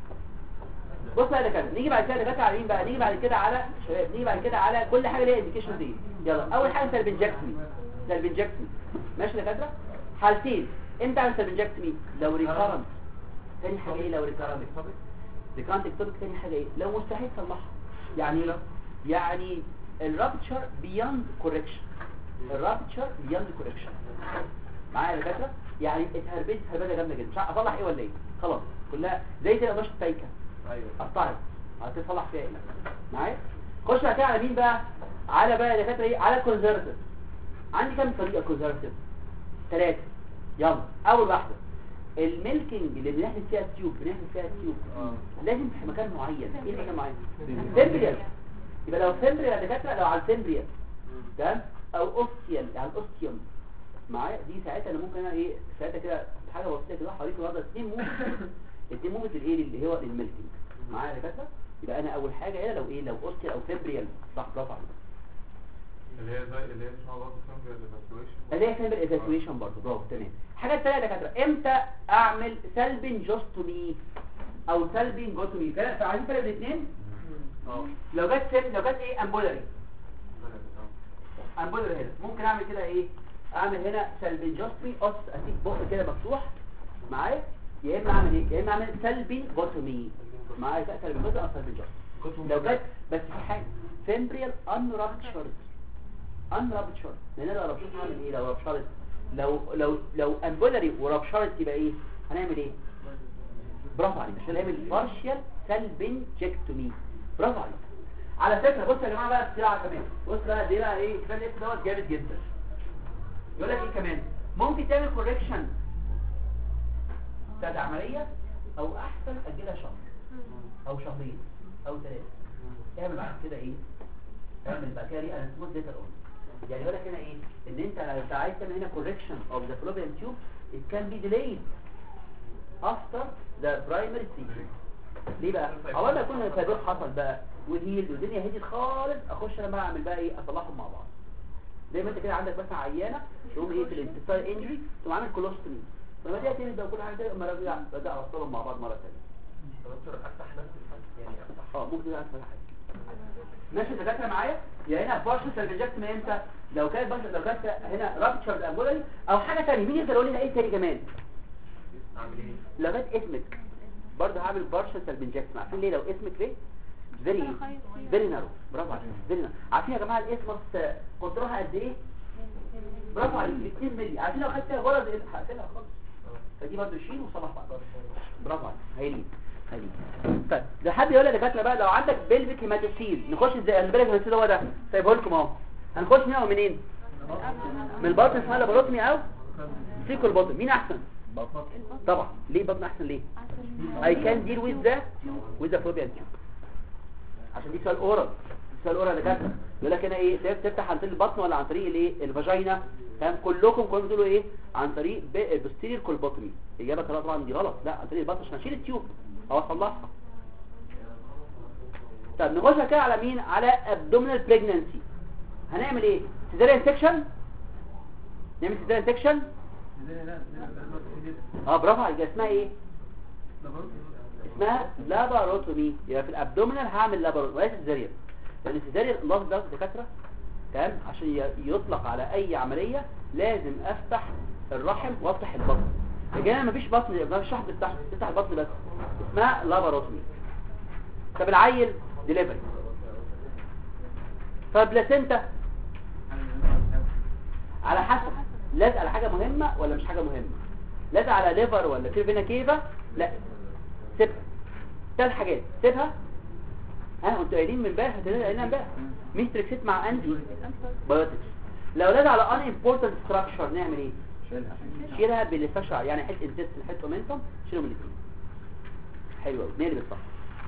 بص بقى يا دكاتره نيجي بعد كده دكاتره على مين بقى نيجي بعد كده على شباب نيجي بعد كده على كل حاجه ليها انديكيشن دي يلا اول حاجه سلبنجكتمي سلبنجكتمي ماشي يا دكاتره حالتين امتى على سلبنجكتمي لو ريكارنت تاني حاجه ايه لو ريكارنت ريكارنت اكتوبك تاني حاجه ايه لو مستحيل تصلحها يعني ايه يعني الرابتشر بياند كوركشن الرابتشر بياند كوركشن معايا يا دكاتره يعني اتهربت هربده جامده جدا مش عارف اصلح ايه ولا ايه خلاص كلها زي كده مش فايكه ايوه قطعت هتصلح فيها ايه معايا خش بعد كده على مين بقى على بقى يا دكاتره ايه على كونزرفتيف عندي كام طريقه كونزرفتيف ثلاثه يلا اول واحده الميلكينج اللي بنحمل فيها التيوب بنحمل فيها التيوب اه لازم في مكان معين ايه المكان معين سيمبريال يبقى لو سيمبريال يا دكاتره لو على السيمبريال تمام او اوستيال يعني الاوستيوم معايا دي ساعتها انا ممكن انا ايه ساعتها كده حاجه بسيطه كده حوالي النهارده اثنين موفز اثنين موفز الايه اللي هو الميلكينج معايا يا دكاتره يبقى انا اول حاجه هنا لو ايه لو اوستيال او سيمبريال صح برافو عليك اللي هي زي اللي هي اسمها برضه سامبل ايفاكويشن اللي هي سيمبل ايفاكويشن برضه برافو تمام الحاجه الثانيه يا دكاتره امتى اعمل سلبين جوستومي او سلبين جوتومي فرق عايزين فرق بين الاثنين اه لو جت سيل لو جت ايه امبولاري بلد، اه. امبولاري هنا ممكن اعمل كده ايه اعمل هنا سلبين جوستومي قص اسيب بق كده مفتوح معايا يا اما اعمل ايه يا اما اعمل سلبين جوتومي معايا بقى سلبين جوتومي او سلبين جوستومي لو جت بس في حاجه فيمبريال ان رابتشرد ان رابتشرد لان لو رابتشرد هعمل ايه لو رابتشرد لو لو لو امبولاري ورابتشرد يبقى ايه هنعمل ايه برافو عليك عشان نعمل بارشال سلبنجكتومي برافو عليك على فكره بصوا يا جماعه بقى اختراع كمان بص بقى دي بقى ايه كمان الاكس دوت جامد جدا يقول لك ايه كمان ممكن تعمل كوركشن بتاعت عمليه او احسن اجلها شهر او شهرين او ثلاثه اعمل بعد كده ايه اعمل بعد كده ايه انا سموث داتا اون يعني يقول لك هنا ايه ان انت لو انت عايز تعمل هنا correction of the fallopian tube it can be delayed after the primary treatment ليه بقى اول ما يكون الفيبروز حصل بقى وهيل والدنيا هديت خالص اخش انا بقى اعمل بقى ايه اصلحهم مع بعض زي ما انت كده عندك مثلا عيانه تقوم ايه في الانتستال انجري تقوم عامل كولوستومي لما تيجي تنزل وكل حاجه كده اما رجع رجع اوصلهم مع بعض مره ثانيه طب دكتور افتح نفس الفتح يعني افتح اه ممكن تبقى اسهل حاجه ماشي الدكاتره معايا يا هنا بارشل سيرفيجكت من امتى لو كانت بس لو كانت هنا رابتشر امبولاري او حاجه ثانيه مين يقدر يقول لنا ايه تاني كمان اعمل ايه لو كانت اسمك برضه هعمل بارشل سيرفيجكت عارفين ليه لو اسمك ليه فيري فيري نارو برافو عليك فيري نارو عارفين يا جماعه الاسمس قطرها قد ايه برافو عليك 2 مللي عارفين لو خدت فيها غرض ايه هقفلها خالص فدي برضه شيل وصلح بعض برافو عليك هايلين هايلين طيب ده حد يقول لي يا دكاتره بقى لو عندك بلفيك هيماتوسيل نخش ازاي البلفيك هيماتوسيل هو ده سايبه لكم اهو هنخش منين ومنين من البطن اسمها لاباروتمي او سيكول بطن مين احسن طبعا ليه بطن احسن ليه I can deal with the with the phobia tube عشان دي سؤال اورال سؤال اورال يا دكاتره يقول لك هنا ايه تف- تفتح عن طريق البطن ولا عن طريق الايه الفاجينا تمام كلكم كلكم بتقولوا ايه عن طريق البوستيريور كولبوتومي الاجابه كلها طبعا دي غلط لا عن طريق البطن عشان اشيل التيوب او اصلحها طب نخش كده على مين على ابدومينال بريجنانسي هنعمل ايه سيزاريان سيكشن نعمل سيزاريان سيكشن اه برافو عليك اسمها ايه اسمها لاباروتومي يبقى في الابدومينال هعمل لاباروتومي وليس سيزاريان لان السيزاريان اللفظ ده دكاتره تمام عشان ي- يطلق على اي عمليه لازم افتح الرحم وافتح البطن لكن انا مفيش بطن مفيش رحم تفتح تفتح البطن بس اسمها لاباروتومي طب العيل ديليفري فالبلاسينتا على حسب لازق على حاجه مهمه ولا مش حاجه مهمه لازق على ليفر ولا كيرفينا كيفا لا سيبها ثلاث حاجات سيبها ها انتوا قايلين من امبارح هتلاقينا قايلين امبارح ميستريكسيت مع انتي بايوتكس لو لازق على ان امبورتنت ستراكشر نعمل ايه شيلها بالفشع يعني حته انتستين حته اومنتم شيلهم الاثنين حلو قوي نقلب الصح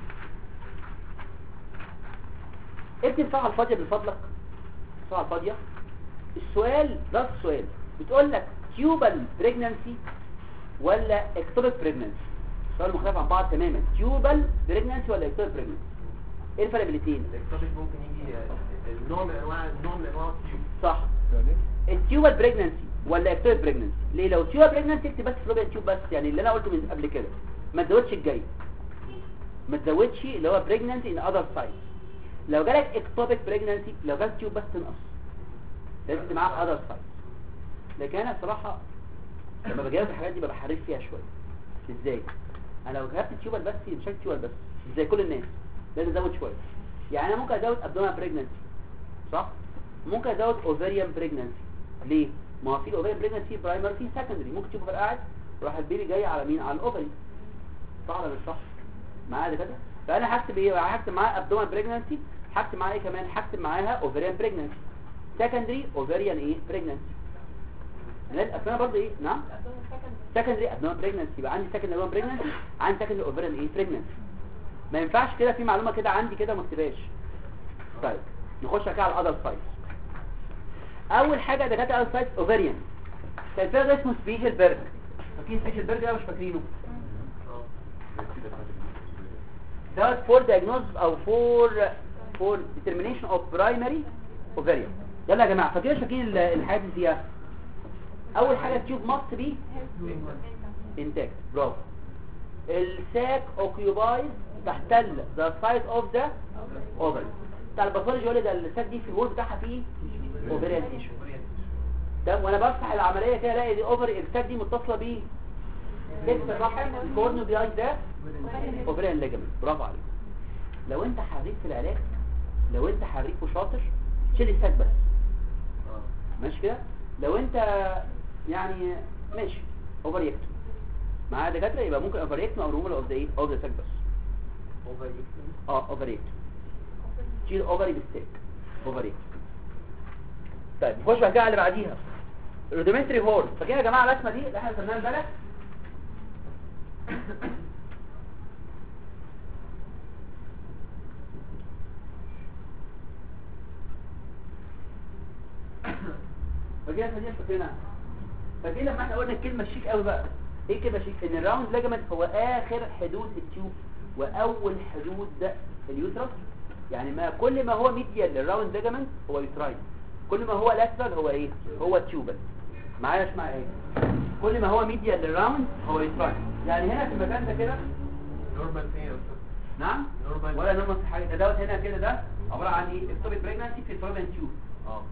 اكتب الصفحه الفاضيه من فضلك الصفحه الفاضيه السؤال ده السؤال بتقول لك تيوبال بريجنانسي ولا اكتوبيك بريجنانسي سؤال مختلف عن بعض تماما تيوبال بريجنانسي ولا اكتوبيك بريجنانسي ايه الفرق بين الاثنين الاكتوبيك ممكن يجي آه، نوع من انواع نوع من انواع التيوب صح التيوبال بريجنانسي ولا اكتوبيك بريجنانسي ليه لو تيوبال بريجنانسي اكتب بس فلوبيان تيوب بس يعني اللي انا قلته من قبل كده ما تزودش الجاي ما تزودش اللي هو بريجنانسي ان اذر سايد لو جالك اكتوبيك بريجنانسي لو جالك تيوب بس تنقص لازم تبقى معاك اذر سايد لكن انا بصراحه لما بجاوب الحاجات دي ببقى حريص فيها شويه ازاي انا لو جبت تيوبال بس مش هكتب تيوبال بس مش زي كل الناس لازم ازود شويه يعني انا ممكن ازود ابدومينال بريجنانسي صح ممكن ازود اوفريان بريجنانسي ليه ما هو في اوفريان بريجنانسي برايمري في سكندري ممكن تبقى قاعد راح البيبي جاي على مين على الاوفري صح ولا مش صح معايا ده كده فانا هكتب ايه هكتب معاه ابدومينال بريجنانسي هكتب معاه ايه كمان هكتب معاها اوفريان بريجنانسي سكندري اوفريان ايه بريجنانسي لازم اصل انا برضه ايه نعم سكندري ابدومينال بريجنانسي يبقى عندي سكندري ابدومينال بريجنانسي عندي سكندري اوفريان ايه بريجنانسي ما ينفعش كده في معلومه كده عندي كده ما اكتبهاش طيب نخش كده على الادر سايت اول حاجه ده كانت الادر سايت اوفريان كان فيها ده اسمه سبيشال فاكرين سبيشال بيرج ده مش فاكرينه دوت فور دايجنوز او فور فور ديترمينيشن اوف برايمري اوفريان يلا يا جماعه فاكرين مش فاكرين ال- الحاجات اللي فيها اول حاجه التيوب ماست بي انتاكت برافو الساك اوكيوبايز تحتل ذا سايز اوف ذا اوفري بتاع الباثولوجي يقول لي ده الساك دي في الوول بتاعها فيه اوفريان تيشو تمام وانا بفتح العمليه كده الاقي دي اوفري الساك دي متصله بيه كتف الرحم الكورنو بياي ده اوفريان ليجمنت برافو عليك لو انت حريف في العلاج لو انت حريف وشاطر شيل الساك بس ماشي كده لو انت يعني ماشي اوفر يكتب معايا دكاتره يبقى ممكن اوفر يكتب او ريموفال اوف ذا ايه اوف ذا ساك بس اوفر اه اوفر يكتب شيل اوفري بالستيك اوفر يكتب طيب نخش بقى كده على اللي بعديها رودومنتري هورن فاكرين يا جماعه الرسمه دي اللي احنا رسمناها امبارح فاكرين دي فاكرينها فاكرين لما احنا قلنا الكلمه الشيك قوي بقى ايه الكلمه الشيك ان الراوند ليجمنت هو اخر حدود التيوب واول حدود اليوترس يعني ما كل ما هو ميديال للراوند ليجمنت هو يوتراين كل ما هو لاترال هو ايه هو تيوبل معايا مش معايا ايه كل ما هو ميديال للراوند هو يوتراين يعني هنا في المكان ده كده نورمال فين يا استاذ نعم نورمال ولا نورمال في حاجه ده دوت هنا كده ده عباره عن ايه اكتوبيك بريجنانسي في الفروبن تيوب اه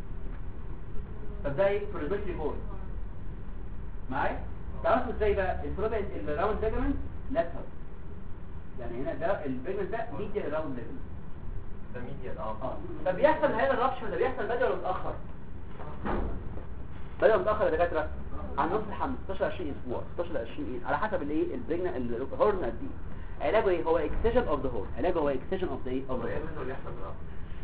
طب ده ايه بريدوكتري بول معايا تعرفوا ازاي بقى الفروبن الراوند ليجمنت لاترال يعني هنا ده البريجنانس ده ميديال راوند ليجمنت ده ميديال اه اه طب بيحصل هذا الربش ده بيحصل بدري ولا متاخر بدري ولا متاخر يا دكاتره عن نص الحمل 16 20 اسبوع 16 ل 20 ايه على حسب الايه البريجنا الهورن قد ايه علاجه ايه هو اكسجن اوف ذا هورن علاجه هو اكسجن اوف ذا ايه اوف هو ذا ايه منه اللي يحصل بالظبط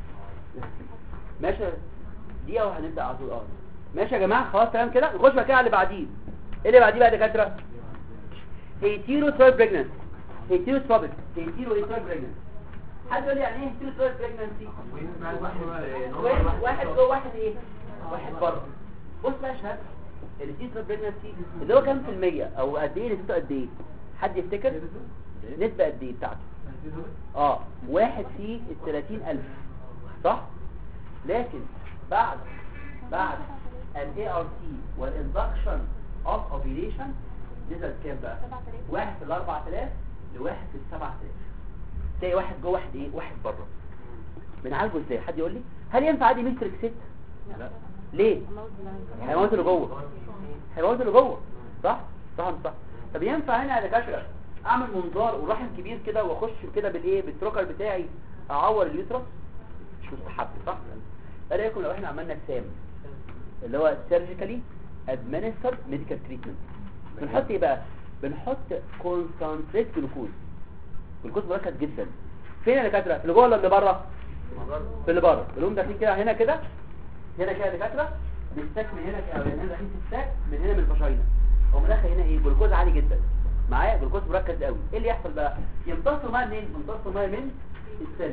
ماشي دي او هنبدا على طول اه ماشي يا جماعه خلاص تمام كده نخش بقى كده على اللي بعديه ايه اللي بعديه بقى يا دكاتره هيتيرو ترويد بريجننسي هيتيرو تروبيك هيتيرو ايه ترويد بريجننسي حد يقول لي يعني ايه هيتيرو ترويد بريجننسي واحد واحد جوه واحد ايه واحد بره بص بقى يا شباب الهيتيرو بريجننسي اللي هو كام في المية او قد ايه نسبته قد ايه حد يفتكر نسبة قد ايه بتاعته اه واحد في الثلاثين الف صح لكن بعد بعد ال ART والاندكشن اوف اوفيليشن نزل كام بقى واحد في الاربع تلاف لواحد في السبع تلاف تلاقي واحد جوه واحد ايه واحد بره بنعالجه ازاي حد يقول لي هل ينفع عادي ميستريك ست لا ليه هيموت اللي جوه هيموت اللي جوه صح صح ولا مش صح طب ينفع هنا يا دكاتره اعمل منظار ورحم كبير كده واخش كده بالايه بالتروكر بتاعي اعور اليوترس مش مستحب صح ايه رايكم لو احنا عملنا سام اللي هو سيرجيكالي ادمنستر ميديكال تريتمنت بنحط ايه بقى بنحط كونسنتريت جلوكوز جلوكوز مركز جدا فين يا دكاتره في اللي جوه ولا اللي بره في اللي بره اللي هم داخلين كده هنا كده هنا كده يا دكاتره بيستاك من هنا كده يعني هنا داخلين تستاك من هنا من الفاجينا هو داخل هنا ايه جلوكوز عالي جدا معايا جلوكوز مركز قوي ايه اللي يحصل بقى يمتص الميه منين يمتص الميه من السيل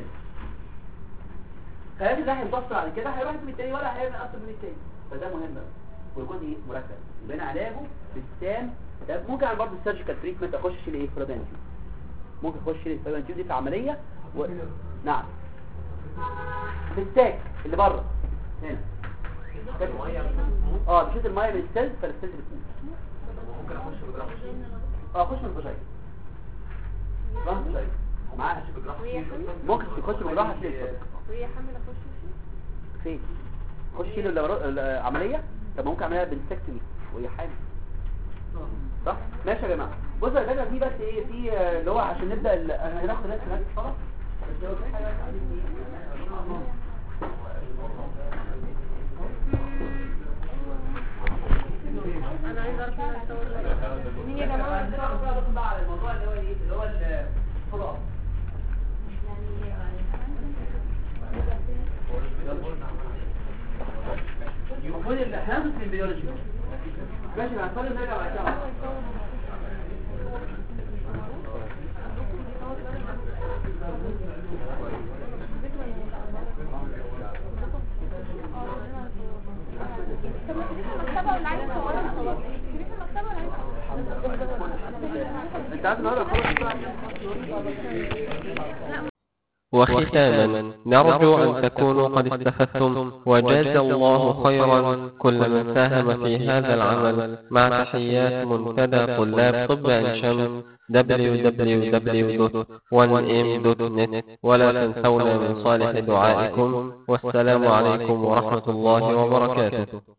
خلاص ده هيمتص بعد كده هيروح من التاني ولا هيعمل اصلا من التاني فده مهم بقى ويكون ايه مركز يبقى علاجه بالسام ده ممكن على برضه السيرجيكال تريتمنت اخش اشيل ايه فرابانتي ممكن اخش اشيل الفرابانتي دي في عمليه و... نعم بالتاك اللي بره هنا اه بشيل الميه من السيل فالسيل بتموت ممكن اخش بجراحه اه اخش من الفاجينا راح الفاجينا معاه ممكن تخش بجراحه تشيل الفرابانتي وهي حامل اخش فيه فين خش شيل العمليه العمليه طب ممكن اعملها بنسكتمي وهي حامل صح ماشي يا جماعه بصوا يا جماعه في بس ايه في آه، اللي هو عشان نبدا ال- انا هناخد ناس هناك الصلاه بس لو في حاجه عايزين انا عايزه اعرف مين هيصور مين يا جماعه عندنا بقى بقى على الموضوع اللي هو ايه اللي هو الفولو اب المفروض اللي هناخد في البيولوجي ماشي هنصلي ونرجع بعد كده المكتبه ولا عايز تصورها صور شريك المكتبه ولا عايز انت عارف النهارده خلاص وختاما نرجو أن تكونوا قد استفدتم وجاز الله خيرا كل من ساهم في هذا العمل مع تحيات منتدى طلاب طب عين شمس www.1m.net ولا تنسونا من صالح دعائكم والسلام عليكم ورحمة الله وبركاته